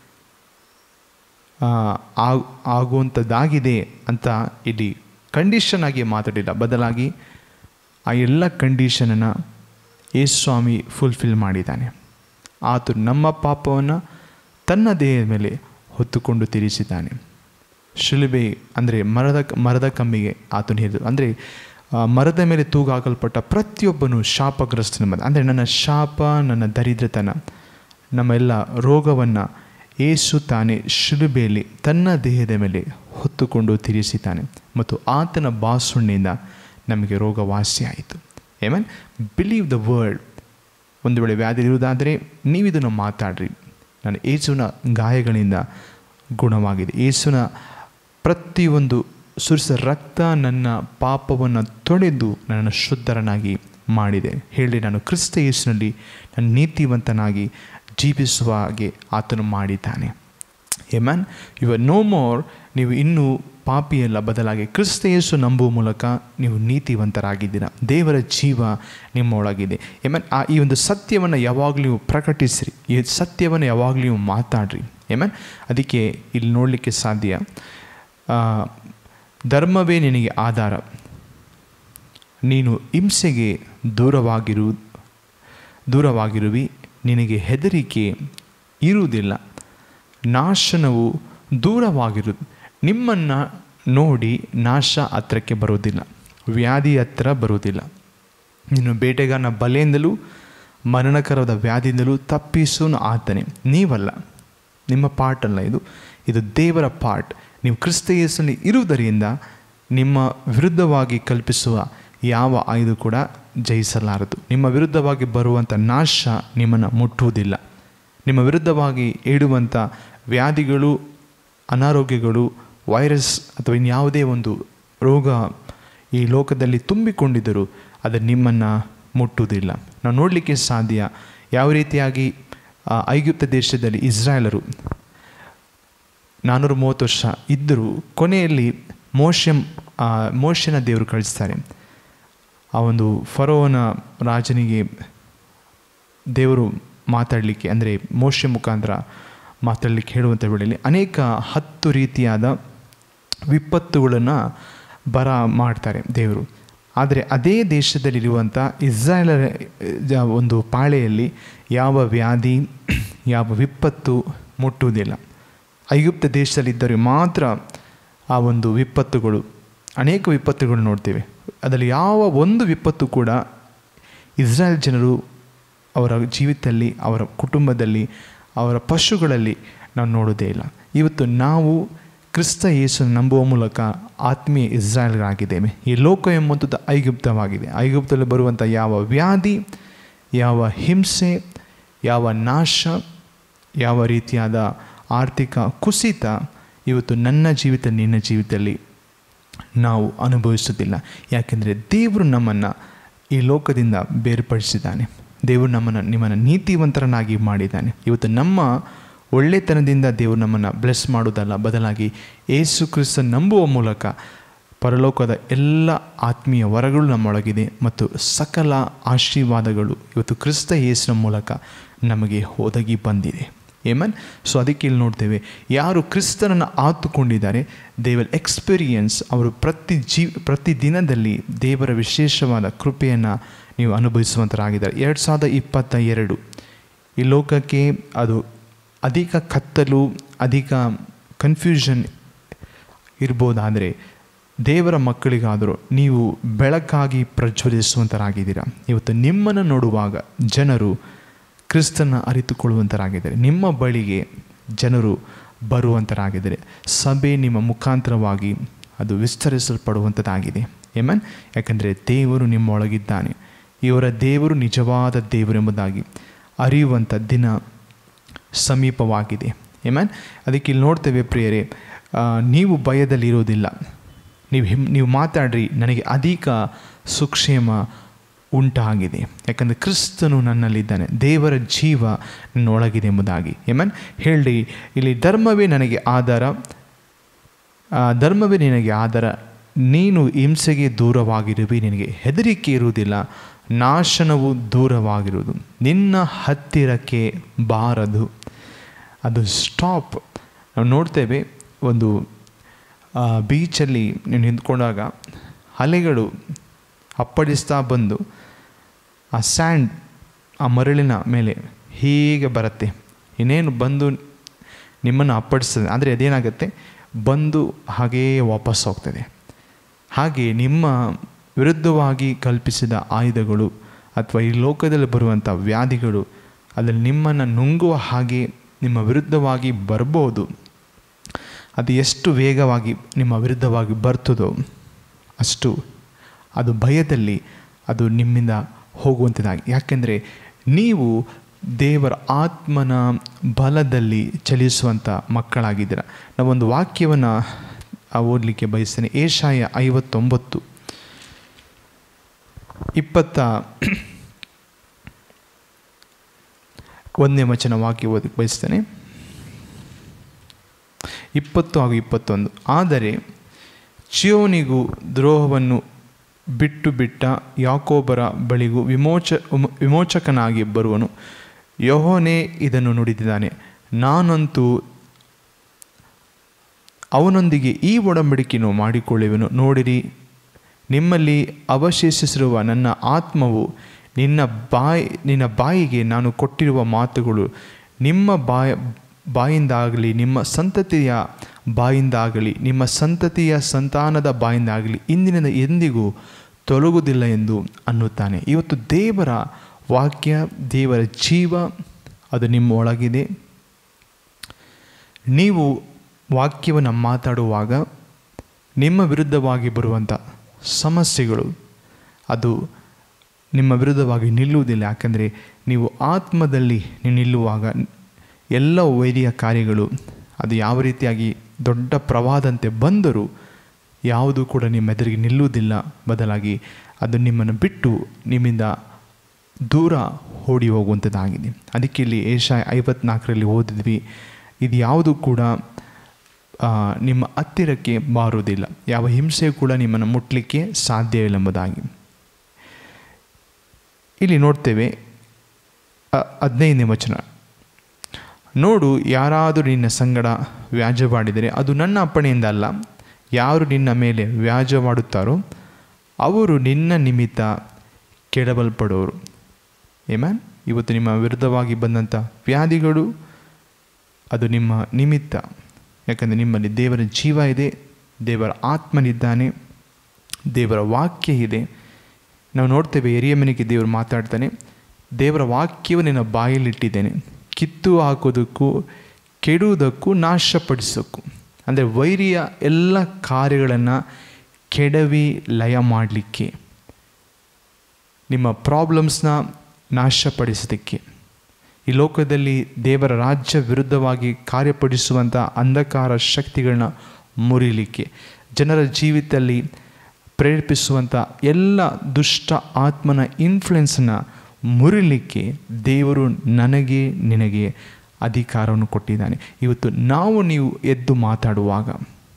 ಆ, ಆಗ್- ಆಗುವಂಥದ್ದಾಗಿದೆ ಅಂತ ಇಲ್ಲಿ ಕಂಡೀಷನ್ ಆಗಿ ಮಾತಾಡಿಲ್ಲ ಬದಲಾಗಿ ಆ ಎಲ್ಲ ಕಂಡೀಷನನ್ನು ಯೇಸು ಸ್ವಾಮಿ ಫುಲ್ಫಿಲ್ ಮಾಡಿದ್ದಾನೆ ಆತನು ನಮ್ಮ ಪಾಪವನ್ನು ತನ್ನ ದೇಹದ ಮೇಲೆ ಹೊತ್ತುಕೊಂಡು ತೀರಿಸಿದ್ದಾನೆ ಶಿಲುಬೆ ಅಂದರೆ ಮರದ ಮರದ ಕಮ್ಮಿಗೆ ಆತನು ಹೇಳಿದರು ಅಂದರೆ ಆ, ಮರದ ಮೇಲೆ ತೂಗಾಕಲ್ಪಟ್ಟ ಪ್ರತಿಯೊಬ್ಬನು ಶಾಪಗ್ರಸ್ತನ ಮದ ಅಂದರೆ ನನ್ನ ಶಾಪ ನನ್ನ ದರಿದ್ರತನ ನಮ್ಮ ಎಲ್ಲ ರೋಗವನ್ನು ಏಸು ತಾನೇ ಶಿಲುಬೆಯಲ್ಲಿ ತನ್ನ ದೇಹದ ಮೇಲೆ ಹೊತ್ತುಕೊಂಡು ತೀರಿಸಿದ್ದಾನೆ ಮತ್ತು ಆತನ ಬಾಸುಣ್ಣಿಂದ ನಮಗೆ ರೋಗ ವಾಸಿಯಾಯಿತು ಏಮನ್ ಬಿಲೀವ್ ದ ವರ್ಡ್ ಒಂದು ವೇಳೆ ವ್ಯಾಧಿ ಇರುವುದಾದರೆ ನೀವಿದನ್ನು ಮಾತಾಡ್ರಿ ನಾನು ಏಸುವಿನ ಗಾಯಗಳಿಂದ ಗುಣವಾಗಿದೆ ಏಸುವಿನ ಪ್ರತಿಯೊಂದು ಸುರಿಸ ರಕ್ತ ನನ್ನ ಪಾಪವನ್ನು ತೊಳೆದು ನನ್ನನ್ನು ಶುದ್ಧರನಾಗಿ ಮಾಡಿದೆ ಹೇಳಿ ನಾನು ಕ್ರಿಸ್ತ ಯೇಸುನಲ್ಲಿ ನನ್ನ ನೀತಿವಂತನಾಗಿ ಜೀವಿಸುವ ಹಾಗೆ ಆತನು ಮಾಡಿದ್ದಾನೆ amen you are no more ನೀವು ಇನ್ನೂ ಪಾಪಿಯಲ್ಲ ಬದಲಾಗಿ ಕ್ರಿಸ್ತ ಯೇಸು ನಂಬುವ ಮೂಲಕ ನೀವು ನೀತಿವಂತರಾಗಿದ್ದೀರಾ ದೇವರ ಜೀವ ನಿಮ್ಮ ಒಳಗಿದೆ ಎಮನ್ ಆ ಈ ಒಂದು ಸತ್ಯವನ್ನು ಯಾವಾಗಲೂ ನೀವು ಪ್ರಕಟಿಸ್ರಿ ಈ ಸತ್ಯವನ್ನು ಯಾವಾಗಲೂ ನೀವು ಮಾತಾಡ್ರಿ ಎಮನ್ ಅದಕ್ಕೆ ಇಲ್ಲಿ ನೋಡಲಿಕ್ಕೆ ಸಾಧ್ಯ ಆ, ಧರ್ಮವೇ ನಿನಗೆ ಆಧಾರ ನೀನು ಹಿಂಸೆಗೆ ದೂರವಾಗಿರು ದೂರವಾಗಿರುವಿ ನಿನಗೆ ಹೆದರಿಕೆ ಇರುವುದಿಲ್ಲ ನಾಶನವು ದೂರವಾಗಿರುವುದು ನಿಮ್ಮನ್ನು ನೋಡಿ ನಾಶ ಹತ್ರಕ್ಕೆ ಬರುವುದಿಲ್ಲ ವ್ಯಾಧಿ ಹತ್ರ ಬರುವುದಿಲ್ಲ ನೀನು ಬೇಟೆಗಾರನ ಬಲೆಯಿಂದಲೂ ಮರಣಕರವಾದ ವ್ಯಾಧಿಯಿಂದಲೂ ತಪ್ಪಿಸೋನು ಆತನೇ ನೀವಲ್ಲ ನಿಮ್ಮ ಪಾರ್ಟ್ ಅಲ್ಲ ಇದು ಇದು ದೇವರ ಪಾರ್ಟ್ ನೀವು ಕ್ರಿಸ್ತ ಯೇಸುನಲ್ಲಿ ಇರುವುದರಿಂದ ನಿಮ್ಮ ವಿರುದ್ಧವಾಗಿ ಕಲ್ಪಿಸುವ ಯಾವ ಆಯುಧ ಕೂಡ ಜಯಿಸಲಾರದು ನಿಮ್ಮ ವಿರುದ್ಧವಾಗಿ ಬರುವಂಥ ನಾಶ ನಿಮ್ಮನ್ನು ಮುಟ್ಟುವುದಿಲ್ಲ ನಿಮ್ಮ ವಿರುದ್ಧವಾಗಿ ಏಡುವಂಥ ವ್ಯಾಧಿಗಳು ಅನಾರೋಗ್ಯಗಳು ವೈರಸ್ ಅಥವಾ ಇನ್ಯಾವುದೇ ಒಂದು ರೋಗ ಈ ಲೋಕದಲ್ಲಿ ತುಂಬಿಕೊಂಡಿದ್ದರೂ ಅದು ನಿಮ್ಮನ್ನು ಮುಟ್ಟುವುದಿಲ್ಲ ನಾವು ನೋಡಲಿಕ್ಕೆ ಸಾಧ್ಯ ಯಾವ ರೀತಿಯಾಗಿ ಆ, ಐಗುಪ್ತ ದೇಶದಲ್ಲಿ ಇಸ್ರಾಯೇಲರು ನಾನ್ನೂರ ಮೂವತ್ತು ವರ್ಷ ಇದ್ದರೂ ಕೊನೆಯಲ್ಲಿ ಮೋಶ ಮೋಶನ ದೇವರು ಕಳಿಸ್ತಾರೆ ಆ ಒಂದು ಫರೋವನ ರಾಜನಿಗೆ ದೇವರು ಮಾತಾಡಲಿಕ್ಕೆ ಅಂದರೆ ಮೋಶ ಮುಖಾಂತರ ಮಾತಾಡಲಿಕ್ಕೆ ಹೇಳುವಂಥ ವೇಳೆಯಲ್ಲಿ ಅನೇಕ ಹತ್ತು ರೀತಿಯಾದ ವಿಪತ್ತುಗಳನ್ನು ಬರ ಮಾಡ್ತಾರೆ ದೇವರು ಆದರೆ ಅದೇ ದೇಶದಲ್ಲಿರುವಂಥ ಇಸ್ರಾಯೇಲರ ಜ- ಒಂದು ಪಾಳೆಯಲ್ಲಿ ಯಾವ ವ್ಯಾಧಿ ಯಾವ ವಿಪತ್ತು ಮುಟ್ಟುವುದಿಲ್ಲ ಐಗುಪ್ತ ದೇಶದಲ್ಲಿದ್ದರೆ ಮಾತ್ರ ಆ ಒಂದು ವಿಪತ್ತುಗಳು ಅನೇಕ ವಿಪತ್ತುಗಳು ನೋಡ್ತೇವೆ ಅದರಲ್ಲಿ ಯಾವ ಒಂದು ವಿಪತ್ತು ಕೂಡ ಇಸ್ರಾಯೇಲ್ ಜನರು ಅವರ ಜೀವಿತದಲ್ಲಿ ಅವರ ಕುಟುಂಬದಲ್ಲಿ ಅವರ ಪಶುಗಳಲ್ಲಿ ನಾವು ನೋಡೋದೇ ಇಲ್ಲ ಇವತ್ತು ನಾವು ಕ್ರಿಸ್ತ ಯೇಸನ್ನು ನಂಬುವ ಮೂಲಕ ಆತ್ಮೀಯ ಇಸ್ರಾಯಲ್ಗಳಾಗಿದ್ದೇವೆ ಈ ಲೋಕ ಎಂಬುದು ಐಗುಪ್ತವಾಗಿದೆ ಐಗುಪ್ತದಲ್ಲಿ ಬರುವಂಥ ಯಾವ ವ್ಯಾಧಿ ಯಾವ ಹಿಂಸೆ ಯಾವ ನಾಶ ಯಾವ ರೀತಿಯಾದ ಆರ್ಥಿಕ ಕುಸಿತ ಇವತ್ತು ನನ್ನ ಜೀವಿತ ನಿನ್ನ ಜೀವಿತದಲ್ಲಿ ನಾವು ಅನುಭವಿಸುವುದಿಲ್ಲ ಯಾಕೆಂದರೆ ದೇವರು ನಮ್ಮನ್ನು ಈ ಲೋಕದಿಂದ ಬೇರ್ಪಡಿಸಿದ್ದಾನೆ ದೇವರು ನಮ್ಮನ್ನು ನಿಮ್ಮನ್ನು ನೀತಿವಂತರನ್ನಾಗಿ ಮಾಡಿದ್ದಾನೆ ಇವತ್ತು ನಮ್ಮ ಒಳ್ಳೆತನದಿಂದ ದೇವರು ನಮ್ಮನ್ನು ಬ್ಲೆಸ್ ಮಾಡುವುದಲ್ಲ ಬದಲಾಗಿ ಏಸು ಕ್ರಿಸ್ತ ನಂಬುವ ಮೂಲಕ ಪರಲೋಕದ ಎಲ್ಲ ಆತ್ಮೀಯ ವರಗಳು ನಮ್ಮೊಳಗಿದೆ ಮತ್ತು ಸಕಲ ಆಶೀರ್ವಾದಗಳು ಇವತ್ತು ಕ್ರಿಸ್ತ ಯೇಸುನ ಮೂಲಕ ನಮಗೆ ಒದಗಿ ಬಂದಿದೆ ಏಮನ್ ಸೊ ಅದಕ್ಕೆ ಇಲ್ಲಿ ನೋಡ್ತೇವೆ ಯಾರು ಕ್ರಿಸ್ತನನ್ನು ಆತುಕೊಂಡಿದ್ದಾರೆ ದೇ ವಿಲ್ ಎಕ್ಸ್ಪೀರಿಯನ್ಸ್ ಅವರು ಪ್ರತಿ ಜೀ ಪ್ರತಿ ದಿನದಲ್ಲಿ ದೇವರ ವಿಶೇಷವಾದ ಕೃಪೆಯನ್ನು ನೀವು ಅನುಭವಿಸುವಂತರಾಗಿದ್ದಾರೆ ಎರಡು ಸಾವಿರದ ಇಪ್ಪತ್ತ ಎರಡು ಈ ಲೋಕಕ್ಕೆ ಅದು ಅಧಿಕ ಕತ್ತಲು ಅಧಿಕ ಕನ್ಫ್ಯೂಷನ್ ಇರ್ಬೋದಾದರೆ ದೇವರ ಮಕ್ಕಳಿಗಾದರೂ ನೀವು ಬೆಳಕಾಗಿ ಪ್ರಜ್ವಲಿಸುವಂತರಾಗಿದ್ದೀರಾ ಇವತ್ತು ನಿಮ್ಮನ್ನು ನೋಡುವಾಗ ಜನರು ಕ್ರಿಸ್ತನ ಅರಿತುಕೊಳ್ಳುವಂತರಾಗಿದ್ದಾರೆ ನಿಮ್ಮ ಬಳಿಗೆ ಜನರು ಬರುವಂತರಾಗಿದ್ದಾರೆ ಸಭೆ ನಿಮ್ಮ ಮುಖಾಂತರವಾಗಿ ಅದು ವಿಸ್ತರಿಸಲ್ಪಡುವಂಥದ್ದಾಗಿದೆ ಏಮನ್ ಯಾಕಂದರೆ ದೇವರು ನಿಮ್ಮೊಳಗಿದ್ದಾನೆ ಇವರ ದೇವರು ನಿಜವಾದ ದೇವರೆಂಬುದಾಗಿ ಅರಿಯುವಂಥ ದಿನ ಸಮೀಪವಾಗಿದೆ ಏಮನ್ ಅದಕ್ಕೆ ಇಲ್ಲಿ ನೋಡ್ತೇವೆ ಪ್ರಿಯರೇ ಆ, ನೀವು ಭಯದಲ್ಲಿರೋದಿಲ್ಲ ನೀವು ಹಿಮ್ ನೀವು ಮಾತಾಡ್ರಿ ನನಗೆ ಅಧಿಕ ಸುಕ್ಷೇಮ ಉಂಟಾಗಿದೆ ಯಾಕಂದರೆ ಕ್ರಿಸ್ತನು ನನ್ನಲ್ಲಿದ್ದಾನೆ ದೇವರ ಜೀವ ನನ್ನೊಳಗಿದೆ ಎಂಬುದಾಗಿ ಏಮನ್ ಹೇಳಿ ಇಲ್ಲಿ ಧರ್ಮವೇ ನನಗೆ ಆಧಾರ ಆ, ಧರ್ಮವೇ ನಿನಗೆ ಆಧಾರ ನೀನು ಹಿಂಸೆಗೆ ದೂರವಾಗಿರುವಿ ನಿನಗೆ ಹೆದರಿಕೆ ಇರುವುದಿಲ್ಲ ನಾಶನವು ದೂರವಾಗಿರುವುದು ನಿನ್ನ ಹತ್ತಿರಕ್ಕೆ ಬಾರದು ಅದು ಸ್ಟಾಪ್ ನಾವು ನೋಡ್ತೇವೆ ಒಂದು ಆ, ಬೀಚಲ್ಲಿ ನೀವು ನಿಂತ್ಕೊಂಡಾಗ ಅಲೆಗಳು ಅಪ್ಪಡಿಸ್ತಾ ಬಂದು ಆ ಸ್ಯಾಂಡ್ ಆ ಮರಳಿನ ಮೇಲೆ ಹೀಗೆ ಬರುತ್ತೆ ಇನ್ನೇನು ಬಂದು ನಿಮ್ಮನ್ನು ಅಪ್ಪಡಿಸ್ತದೆ ಆದರೆ ಅದೇನಾಗುತ್ತೆ ಬಂದು ಹಾಗೆಯೇ ವಾಪಸ್ ಹೋಗ್ತದೆ ಹಾಗೆ ನಿಮ್ಮ ವಿರುದ್ಧವಾಗಿ ಕಲ್ಪಿಸಿದ ಆಯುಧಗಳು ಅಥವಾ ಈ ಲೋಕದಲ್ಲಿ ಬರುವಂಥ ವ್ಯಾಧಿಗಳು ಅದರಲ್ಲಿ ನಿಮ್ಮನ್ನು ನುಂಗುವ ಹಾಗೆ ನಿಮ್ಮ ವಿರುದ್ಧವಾಗಿ ಬರ್ಬೋದು ಅದು ಎಷ್ಟು ವೇಗವಾಗಿ ನಿಮ್ಮ ವಿರುದ್ಧವಾಗಿ ಬರ್ತದೋ ಅಷ್ಟು ಅದು ಭಯದಲ್ಲಿ ಅದು ನಿಮ್ಮಿಂದ ಹೋಗುವಂಥದ್ದಾಗಿ ಯಾಕೆಂದರೆ ನೀವು ದೇವರ ಆತ್ಮನ ಬಲದಲ್ಲಿ ಚಲಿಸುವಂಥ ಮಕ್ಕಳಾಗಿದ್ದೀರ ನಾವೊಂದು ವಾಕ್ಯವನ್ನು ಓದಲಿಕ್ಕೆ ಬಯಸ್ತೇನೆ ಏಷಾಯ ಐವತ್ತೊಂಬತ್ತು ಇಪ್ಪತ್ತ ಒಂದನೇ ವಚನ ವಾಕ್ಯ ಓದಕ್ಕೆ ಬಯಸ್ತೇನೆ ಇಪ್ಪತ್ತು ಹಾಗೂ ಇಪ್ಪತ್ತೊಂದು ಆದರೆ ಚಿಯೋನಿಗೂ ದ್ರೋಹವನ್ನು ಬಿಟ್ಟು ಬಿಟ್ಟ ಯಾಕೋಬರ ಬಳಿಗೂ ವಿಮೋಚ ವಿಮೋ- ವಿಮೋಚಕನಾಗಿ ಬರುವನು ಯಹೋನೇ ಇದನ್ನು ನುಡಿದಿದ್ದಾನೆ ನಾನಂತೂ ಅವನೊಂದಿಗೆ ಈ ಒಡಂಬಡಿಕೆಯನ್ನು ಮಾಡಿಕೊಳ್ಳುವೆನು ನೋಡಿರಿ ನಿಮ್ಮಲ್ಲಿ ಅವಶೇಷಿಸಿರುವ ನನ್ನ ಆತ್ಮವು ನಿನ್ನ ಬಾಯಿ ನಿನ್ನ ಬಾಯಿಗೆ ನಾನು ಕೊಟ್ಟಿರುವ ಮಾತುಗಳು ನಿಮ್ಮ ಬಾಯ ಬಾಯಿಂದಾಗಲಿ ನಿಮ್ಮ ಸಂತತಿಯ ಬಾಯಿಂದಾಗಲಿ ನಿಮ್ಮ ಸಂತತಿಯ ಸಂತಾನದ ಬಾಯಿಂದಾಗಲಿ ಇಂದಿನಿಂದ ಎಂದಿಗೂ ತೊಲಗುವುದಿಲ್ಲ ಎಂದು ಅನ್ನುತ್ತಾನೆ ಇವತ್ತು ದೇವರ ವಾಕ್ಯ ದೇವರ ಜೀವ ಅದು ನಿಮ್ಮ ಒಳಗಿದೆ ನೀವು ವಾಕ್ಯವನ್ನು ಮಾತಾಡುವಾಗ ನಿಮ್ಮ ವಿರುದ್ಧವಾಗಿ ಬರುವಂಥ ಸಮಸ್ಯೆಗಳು ಅದು ನಿಮ್ಮ ವಿರುದ್ಧವಾಗಿ ನಿಲ್ಲುವುದಿಲ್ಲ ಯಾಕಂದರೆ ನೀವು ಆತ್ಮದಲ್ಲಿ ನೀವು ನಿಲ್ಲುವಾಗ ಎಲ್ಲ ವೈರಿಯ ಕಾರ್ಯಗಳು ಅದು ಯಾವ ರೀತಿಯಾಗಿ ದೊಡ್ಡ ಪ್ರವಾಹದಂತೆ ಬಂದರೂ ಯಾವುದೂ ಕೂಡ ನಿಮ್ಮ ಎದುರಿಗೆ ನಿಲ್ಲುವುದಿಲ್ಲ ಬದಲಾಗಿ ಅದು ನಿಮ್ಮನ್ನು ಬಿಟ್ಟು ನಿಮ್ಮಿಂದ ದೂರ ಓಡಿ ಹೋಗುವಂಥದ್ದಾಗಿದೆ ಅದಕ್ಕೆ ಇಲ್ಲಿ ಏಷ ಐವತ್ನಾಲ್ಕರಲ್ಲಿ ಓದಿದ್ವಿ ಇದು ಯಾವುದು ಕೂಡ ಆ, ನಿಮ್ಮ ಹತ್ತಿರಕ್ಕೆ ಬಾರುವುದಿಲ್ಲ ಯಾವ ಹಿಂಸೆಯೂ ಕೂಡ ನಿಮ್ಮನ್ನು ಮುಟ್ಟಲಿಕ್ಕೆ ಸಾಧ್ಯವಿಲ್ಲ ಇಲ್ಲಿ ನೋಡ್ತೇವೆ ಅ- ಹದಿನೈದನೇ ವಚನ ನೋಡು ಯಾರಾದರೂ ನಿನ್ನ ಸಂಗಡ ವ್ಯಾಜ್ಯವಾಡಿದರೆ ಅದು ನನ್ನ ಅಪ್ಪಣೆಯಿಂದ ಅಲ್ಲ ಯಾರು ನಿನ್ನ ಮೇಲೆ ವ್ಯಾಜ್ಯವಾಡುತ್ತಾರೋ ಅವರು ನಿನ್ನ ನಿಮಿತ್ತ ಕೆಡವಲ್ಪಡೋರು ಏಮ್ಯಾನ್ ಇವತ್ತು ನಿಮ್ಮ ವಿರುದ್ಧವಾಗಿ ಬಂದಂಥ ವ್ಯಾಧಿಗಳು ಅದು ನಿಮ್ಮ ನಿಮಿತ್ತ ಯಾಕಂದರೆ ನಿಮ್ಮಲ್ಲಿ ದೇವರ ಜೀವ ಇದೆ ದೇವರ ಆತ್ಮನಿದ್ದಾನೆ ದೇವರ ವಾಕ್ಯ ಇದೆ ನಾವು ನೋಡ್ತೇವೆ ಎರಿಯ ಮನೆಗೆ ದೇವರು ಮಾತಾಡ್ತಾನೆ ದೇವರ ವಾಕ್ಯವು ನಿನ್ನ ಬಾಯಲ್ಲಿಟ್ಟಿದ್ದೇನೆ ಕಿತ್ತು ಹಾಕೋದಕ್ಕೂ ಕೆಡುವುದಕ್ಕೂ ನಾಶಪಡಿಸೋಕ್ಕೂ ಅಂದರೆ ವೈರಿಯ ಎಲ್ಲ ಕಾರ್ಯಗಳನ್ನು ಕೆಡವಿ ಲಯ ಮಾಡಲಿಕ್ಕೆ ನಿಮ್ಮ ಪ್ರಾಬ್ಲಮ್ಸ್ನ ನಾಶಪಡಿಸೋದಕ್ಕೆ ಈ ಲೋಕದಲ್ಲಿ ದೇವರ ರಾಜ್ಯ ವಿರುದ್ಧವಾಗಿ ಕಾರ್ಯಪಡಿಸುವಂಥ ಅಂಧಕಾರ ಶಕ್ತಿಗಳನ್ನ ಮುರಿಲಿಕ್ಕೆ ಜನರ ಜೀವಿತದಲ್ಲಿ ಪ್ರೇರೇಪಿಸುವಂಥ ಎಲ್ಲ ದುಷ್ಟ ಆತ್ಮನ ಇನ್ಫ್ಲುಯೆನ್ಸನ್ನು ಮುರಿಲಿಕ್ಕೆ ದೇವರು ನನಗೆ ನಿನಗೆ ಅಧಿಕಾರವನ್ನು ಕೊಟ್ಟಿದ್ದಾನೆ ಇವತ್ತು ನಾವು ನೀವು ಎದ್ದು ಮಾತಾಡುವಾಗ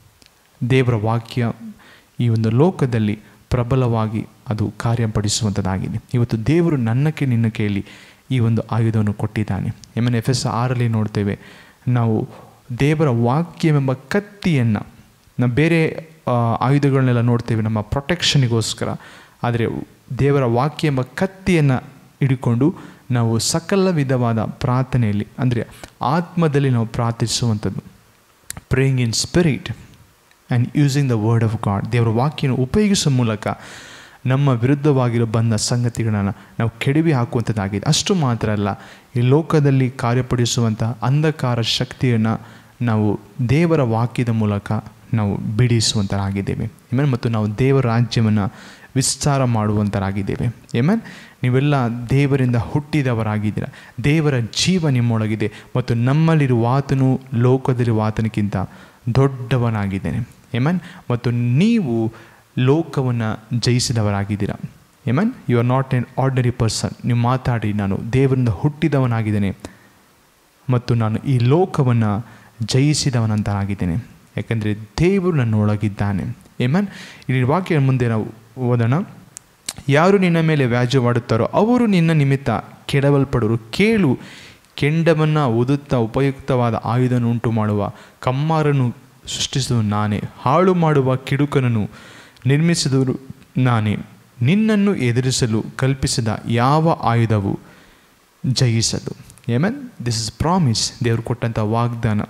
ದೇವರ ವಾಕ್ಯ ಈ ಒಂದು ಲೋಕದಲ್ಲಿ ಪ್ರಬಲವಾಗಿ ಅದು ಕಾರ್ಯಪಡಿಸುವಂಥದ್ದಾಗಿದೆ ಇವತ್ತು ದೇವರು ನನ್ನ ನಿನ್ನ ಕೇಳಿ ಈ ಒಂದು ಆಯುಧವನ್ನು ಕೊಟ್ಟಿದ್ದಾನೆ ಎಮ್ ಎನ್ ಎಫ್ ಎಸ್ ಆರಲ್ಲಿ ನೋಡ್ತೇವೆ ನಾವು ದೇವರ ವಾಕ್ಯವೆಂಬ ಕತ್ತಿಯನ್ನು ನಾವು ಬೇರೆ ಆ, ಆಯುಧಗಳನ್ನೆಲ್ಲ ನೋಡ್ತೇವೆ ನಮ್ಮ ಪ್ರೊಟೆಕ್ಷನಿಗೋಸ್ಕರ ಆದರೆ ದೇವರ ವಾಕ್ಯ ಎಂಬ ಕತ್ತಿಯನ್ನು ಹಿಡಿಕೊಂಡು ನಾವು ಸಕಲ ವಿಧವಾದ ಪ್ರಾರ್ಥನೆಯಲ್ಲಿ ಅಂದರೆ ಆತ್ಮದಲ್ಲಿ ನಾವು ಪ್ರಾರ್ಥಿಸುವಂಥದ್ದು praying in spirit and using the word of God ದೇವರ ವಾಕ್ಯನ ಉಪಯೋಗಿಸುವ ಮೂಲಕ ನಮ್ಮ ವಿರುದ್ಧವಾಗಿರೋ ಬಂದ ಸಂಗತಿಗಳನ್ನು ನಾವು ಕೆಡವಿ ಹಾಕುವಂಥದ್ದಾಗಿದೆ ಅಷ್ಟು ಮಾತ್ರ ಅಲ್ಲ ಈ ಲೋಕದಲ್ಲಿ ಕಾರ್ಯಪಡಿಸುವಂಥ ಅಂಧಕಾರ ಶಕ್ತಿಯನ್ನು ನಾವು ದೇವರ ವಾಕ್ಯದ ಮೂಲಕ ನಾವು ಬಿಡಿಸುವಂಥರಾಗಿದ್ದೇವೆ ಆಮೇಲೆ ಮತ್ತು ನಾವು ದೇವರ ರಾಜ್ಯವನ್ನು ವಿಸ್ತಾರ ಮಾಡುವಂಥರಾಗಿದ್ದೇವೆ ಏಮನ್ ನೀವೆಲ್ಲ ದೇವರಿಂದ ಹುಟ್ಟಿದವರಾಗಿದ್ದೀರ ದೇವರ ಜೀವ ನಿಮ್ಮೊಳಗಿದೆ ಮತ್ತು ನಮ್ಮಲ್ಲಿರುವ ಆತನು ಲೋಕದಲ್ಲಿರುವ ಆತನಕ್ಕಿಂತ ದೊಡ್ಡವನಾಗಿದ್ದೇನೆ ಏಮನ್ ಮತ್ತು ನೀವು ಲೋಕವನ್ನು ಜಯಿಸಿದವರಾಗಿದ್ದೀರ amen you are not an ordinary person ನೀವು ಮಾತಾಡಿ ನಾನು ದೇವರಿಂದ ಹುಟ್ಟಿದವನಾಗಿದ್ದೇನೆ ಮತ್ತು ನಾನು ಈ ಲೋಕವನ್ನು ಜಯಿಸಿದವನಂತನಾಗಿದ್ದೇನೆ ಯಾಕೆಂದರೆ ದೇವರು ನನ್ನೊಳಗಿದ್ದಾನೆ ಏಮನ್ ಇಲ್ಲಿ ವಾಕ್ಯ ಮುಂದೆ ನಾವು ಓದೋಣ ಯಾರು ನಿನ್ನ ಮೇಲೆ ವ್ಯಾಜ್ಯವಾಡುತ್ತಾರೋ ಅವರು ನಿನ್ನ ನಿಮಿತ್ತ ಕೆಡವಲ್ಪಡರು ಕೇಳು ಕೆಂಡವನ್ನು ಉದುತ್ತಾ ಉಪಯುಕ್ತವಾದ ಆಯುಧನ ಉಂಟು ಮಾಡುವ ಕಮ್ಮಾರನ್ನು ಸೃಷ್ಟಿಸಿದವು ನಾನೇ ಹಾಳು ಮಾಡುವ ಕಿಡುಕನನ್ನು ನಿರ್ಮಿಸಿದವರು ನಾನೇ ನಿನ್ನನ್ನು ಎದುರಿಸಲು ಕಲ್ಪಿಸಿದ ಯಾವ ಆಯುಧವು ಜಯಿಸದು ಏಮನ್ ದಿಸ್ ಇಸ್ ಪ್ರಾಮಿಸ್ ದೇವರು ಕೊಟ್ಟಂಥ ವಾಗ್ದಾನ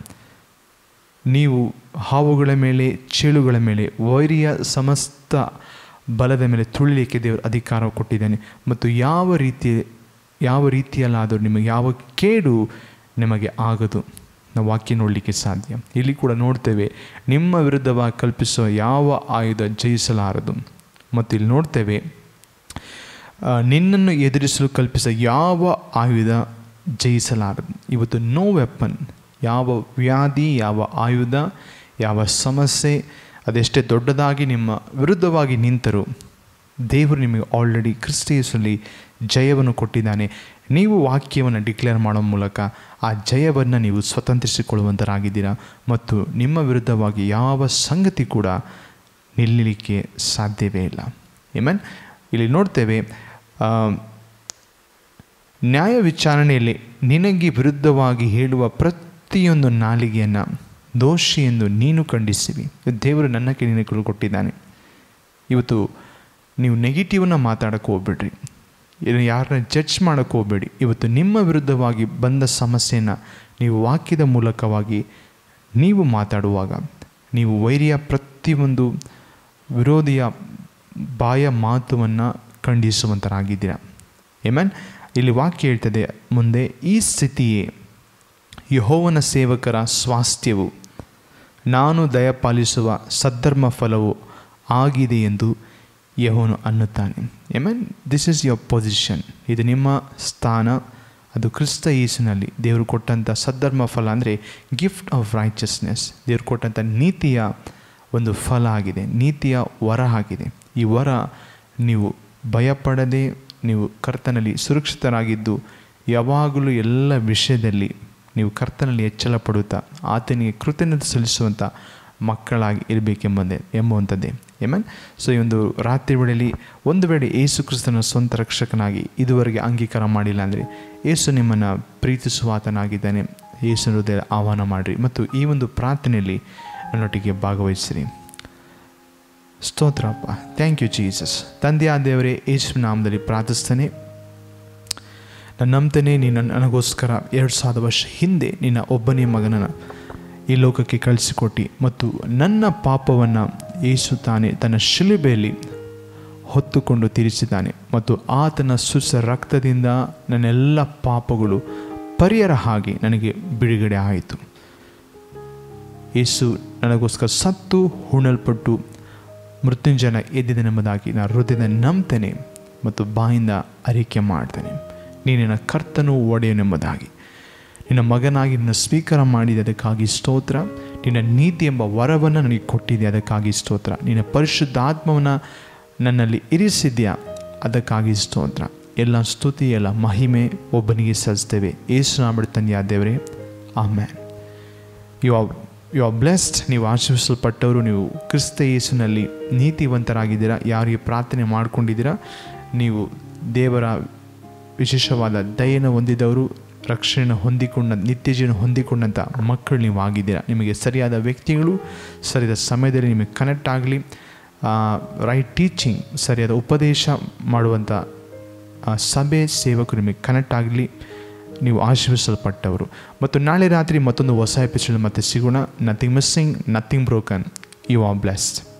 ನೀವು ಹಾವುಗಳ ಮೇಲೆ ಚೇಳುಗಳ ಮೇಲೆ ವೈರಿಯ ಸಮಸ್ತ ಬಲದ ಮೇಲೆ ತುಳಿಲಿಕ್ಕೆ ದೇವರು ಅಧಿಕಾರ ಕೊಟ್ಟಿದ್ದಾನೆ ಮತ್ತು ಯಾವ ರೀತಿ ಯಾವ ರೀತಿಯಲ್ಲಾದರೂ ನಿಮಗೆ ಯಾವ ಕೇಡು ನಿಮಗೆ ಆಗದು ನಾವು ವಾಕ್ಯ ನೋಡಲಿಕ್ಕೆ ಸಾಧ್ಯ ಇಲ್ಲಿ ಕೂಡ ನೋಡ್ತೇವೆ ನಿಮ್ಮ ವಿರುದ್ಧವಾಗಿ ಕಲ್ಪಿಸುವ ಯಾವ ಆಯುಧ ಜಯಿಸಲಾರದು ಮತ್ತು ಇಲ್ಲಿ ನೋಡ್ತೇವೆ ಆ, ನಿನ್ನನ್ನು ಎದುರಿಸಲು ಕಲ್ಪಿಸ ಯಾವ ಆಯುಧ ಜಯಿಸಲಾರದು ಇವತ್ತು ನೋ ವೆಪನ್ ಯಾವ ವ್ಯಾಧಿ ಯಾವ ಆಯುಧ ಯಾವ ಸಮಸ್ಯೆ ಅದೆಷ್ಟೇ ದೊಡ್ಡದಾಗಿ ನಿಮ್ಮ ವಿರುದ್ಧವಾಗಿ ನಿಂತರೂ ದೇವರು ನಿಮಗೆ ಆಲ್ರೆಡಿ ಕ್ರಿಸ್ತಿಯಸಲ್ಲಿ ಜಯವನ್ನು ಕೊಟ್ಟಿದ್ದಾನೆ ನೀವು ವಾಕ್ಯವನ್ನು ಡಿಕ್ಲೇರ್ ಮಾಡೋ ಮೂಲಕ ಆ ಜಯವನ್ನು ನೀವು ಸ್ವತಂತ್ರಿಸಿಕೊಳ್ಳುವಂತರಾಗಿದ್ದೀರಾ ಮತ್ತು ನಿಮ್ಮ ವಿರುದ್ಧವಾಗಿ ಯಾವ ಸಂಗತಿ ಕೂಡ ನಿಲ್ಲಲಿಕ್ಕೆ ಸಾಧ್ಯವೇ ಇಲ್ಲ ಏಮನ್ ಇಲ್ಲಿ ನೋಡ್ತೇವೆ ಆ, ನ್ಯಾಯ ವಿಚಾರಣೆಯಲ್ಲಿ ನಿನಗೆ ವಿರುದ್ಧವಾಗಿ ಹೇಳುವ ಪ್ರತಿಯೊಂದು ನಾಲಿಗೆಯನ್ನು ದೋಷಿ ಎಂದು ನೀನು ಖಂಡಿಸಿವಿ ದೇವರು ನನ್ನ ನಿನಗೆ ಕೊಟ್ಟಿದ್ದಾನೆ ಇವತ್ತು ನೀವು ನೆಗೆಟಿವ್ನ ಮಾತಾಡೋಕ್ಕೆ ಹೋಗ್ಬೇಡ್ರಿ ಇನ್ನು ಯಾರನ್ನ ಜಡ್ಜ್ ಮಾಡೋಕ್ಕೆ ಹೋಗಬೇಡಿ ಇವತ್ತು ನಿಮ್ಮ ವಿರುದ್ಧವಾಗಿ ಬಂದ ಸಮಸ್ಯೆನ ನೀವು ವಾಕ್ಯದ ಮೂಲಕವಾಗಿ ನೀವು ಮಾತಾಡುವಾಗ ನೀವು ವೈರಿಯ ಪ್ರತಿಯೊಂದು ವಿರೋಧಿಯ ಬಾಯ ಮಾತುವನ್ನು ಖಂಡಿಸುವಂತರಾಗಿದ್ದೀರ ಏಮನ್ ಇಲ್ಲಿ ವಾಕ್ಯ ಹೇಳ್ತದೆ ಮುಂದೆ ಈ ಸ್ಥಿತಿಯೇ ಯಹೋವನ ಸೇವಕರ ಸ್ವಾಸ್ಥ್ಯವು ನಾನು ದಯಪಾಲಿಸುವ ಸದ್ಧರ್ಮ ಫಲವು ಆಗಿದೆ ಎಂದು ಯಹೋನು ಅನ್ನುತ್ತಾನೆ ಎಮನ್ ದಿಸ್ ಇಸ್ ಯುವರ್ ಪೊಸಿಷನ್ ಇದು ನಿಮ್ಮ ಸ್ಥಾನ ಅದು ಕ್ರಿಸ್ತ ಯೇಸುನಲ್ಲಿ ದೇವರು ಕೊಟ್ಟಂಥ ಸದ್ಧರ್ಮ ಫಲ ಅಂದರೆ ಗಿಫ್ಟ್ ಆಫ್ ರೈಚಸ್ನೆಸ್ ದೇವರು ಕೊಟ್ಟಂಥ ನೀತಿಯ ಒಂದು ಫಲ ಆಗಿದೆ ನೀತಿಯ ವರ ಆಗಿದೆ ಈ ವರ ನೀವು ಭಯಪಡದೆ ನೀವು ಕರ್ತನಲ್ಲಿ ಸುರಕ್ಷಿತರಾಗಿದ್ದು ಯಾವಾಗಲೂ ಎಲ್ಲ ವಿಷಯದಲ್ಲಿ ನೀವು ಕರ್ತನಲ್ಲಿ ಹೆಚ್ಚಳ ಪಡುತ್ತಾ ಆತನಿಗೆ ಕೃತಜ್ಞತೆ ಸಲ್ಲಿಸುವಂಥ ಮಕ್ಕಳಾಗಿ ಇರಬೇಕೆಂಬಂದೆ ಎಂಬುವಂಥದ್ದೇ ಏಮನ್ ಸೊ ಈ ಒಂದು ರಾತ್ರಿ ವೇಳೆಯಲ್ಲಿ ಒಂದು ವೇಳೆ ಏಸು ಕ್ರಿಸ್ತನ ಸ್ವಂತ ರಕ್ಷಕನಾಗಿ ಇದುವರೆಗೆ ಅಂಗೀಕಾರ ಮಾಡಿಲ್ಲ ಅಂದರೆ ಏಸು ನಿಮ್ಮನ್ನು ಪ್ರೀತಿಸುವ ಆತನಾಗಿದ್ದಾನೆ ಏಸು ಹೃದಯ ಆಹ್ವಾನ ಮಾಡಿರಿ ಮತ್ತು ಈ ಒಂದು ಪ್ರಾರ್ಥನೆಯಲ್ಲಿ ನನ್ನೊಟ್ಟಿಗೆ ಭಾಗವಹಿಸಿರಿ ಸ್ತೋತ್ರಪ್ಪ ಥ್ಯಾಂಕ್ ಯು ಜೀಸಸ್ ತಂದೆಯ ದೇವರೇ ಯೇಸು ನಾಮದಲ್ಲಿ ಪ್ರಾರ್ಥಿಸ್ತೇನೆ ನಾನು ನಂಬ್ತೇನೆ ನೀನು ನನಗೋಸ್ಕರ ಎರಡು ಸಾವಿರ ವರ್ಷ ಹಿಂದೆ ನಿನ್ನ ಒಬ್ಬನೇ ಮಗನನ್ನು ಈ ಲೋಕಕ್ಕೆ ಕಳಿಸಿಕೊಟ್ಟು ಮತ್ತು ನನ್ನ ಪಾಪವನ್ನು ಯೇಸು ತಾನೇ ತನ್ನ ಶಿಲುಬೆಯಲ್ಲಿ ಹೊತ್ತುಕೊಂಡು ತೀರಿಸಿದ್ದಾನೆ ಮತ್ತು ಆತನ ಸುಸ ರಕ್ತದಿಂದ ನನ್ನೆಲ್ಲ ಪಾಪಗಳು ಪರಿಹಾರ ಆಗಿ ನನಗೆ ಬಿಡುಗಡೆ ಆಯಿತು ಯೇಸು ನನಗೋಸ್ಕರ ಸತ್ತು ಹುಣಲ್ಪಟ್ಟು ಮೃತ್ಯುಂಜನ ಎದ್ದಿದನೆಂಬುದಾಗಿ ನಾನು ಹೃದಯದ ನಂಬ್ತೇನೆ ಮತ್ತು ಬಾಯಿಂದ ಅರಿಕೆ ಮಾಡ್ತೇನೆ ನೀನಿನ ಕರ್ತನು ಒಡೆಯನೆಂಬುದಾಗಿ ನಿನ್ನ ಮಗನಾಗಿ ನಿನ್ನ ಸ್ವೀಕಾರ ಮಾಡಿದೆ ಅದಕ್ಕಾಗಿ ಸ್ತೋತ್ರ ನಿನ್ನ ನೀತಿ ಎಂಬ ವರವನ್ನು ನನಗೆ ಕೊಟ್ಟಿದೆ ಅದಕ್ಕಾಗಿ ಸ್ತೋತ್ರ ನಿನ್ನ ಪರಿಶುದ್ಧಾತ್ಮವನ್ನು ನನ್ನಲ್ಲಿ ಇರಿಸಿದ್ಯಾ ಅದಕ್ಕಾಗಿ ಸ್ತೋತ್ರ ಎಲ್ಲ ಸ್ತುತಿ ಎಲ್ಲ ಮಹಿಮೆ ಒಬ್ಬನಿಗೆ ಸಲ್ಲಿಸ್ತೇವೆ ಏಸು ನಾಬಿಡ ತಂದೆಯ ದೇವರೇ ಆಮೇನ್ you are you are blessed ನೀವು ಆಶೀರ್ವಿಸಲ್ಪಟ್ಟವರು ನೀವು ಕ್ರಿಸ್ತ ಯೇಸುನಲ್ಲಿ ನೀತಿವಂತರಾಗಿದ್ದೀರಾ ಯಾರಿಗೆ ಪ್ರಾರ್ಥನೆ ಮಾಡ್ಕೊಂಡಿದ್ದೀರಾ ನೀವು ದೇವರ ವಿಶೇಷವಾದ ದಯೆನ ಹೊಂದಿದವರು ರಕ್ಷಣೆ ಹೊಂದಿಕೊಂಡ ನಿತ್ಯ ಜೀವನ ಹೊಂದಿಕೊಂಡಂಥ ಮಕ್ಕಳು ನೀವು ಆಗಿದ್ದೀರಾ ನಿಮಗೆ ಸರಿಯಾದ ವ್ಯಕ್ತಿಗಳು ಸರಿಯಾದ ಸಮಯದಲ್ಲಿ ನಿಮಗೆ ಕನೆಕ್ಟ್ ಆಗಲಿ ರೈಟ್ ಟೀಚಿಂಗ್ ಸರಿಯಾದ ಉಪದೇಶ ಮಾಡುವಂಥ ಆ ಸಭೆ ಸೇವಕರು ನಿಮಗೆ ಕನೆಕ್ಟ್ ಆಗಲಿ ನೀವು ಆಶೀರ್ವಿಸಲ್ಪಟ್ಟವರು ಮತ್ತು ನಾಳೆ ರಾತ್ರಿ ಮತ್ತೊಂದು ಹೊಸ ಎಪಿಸೋಡ್ ಮತ್ತೆ ಸಿಗೋಣ nothing missing nothing broken you are blessed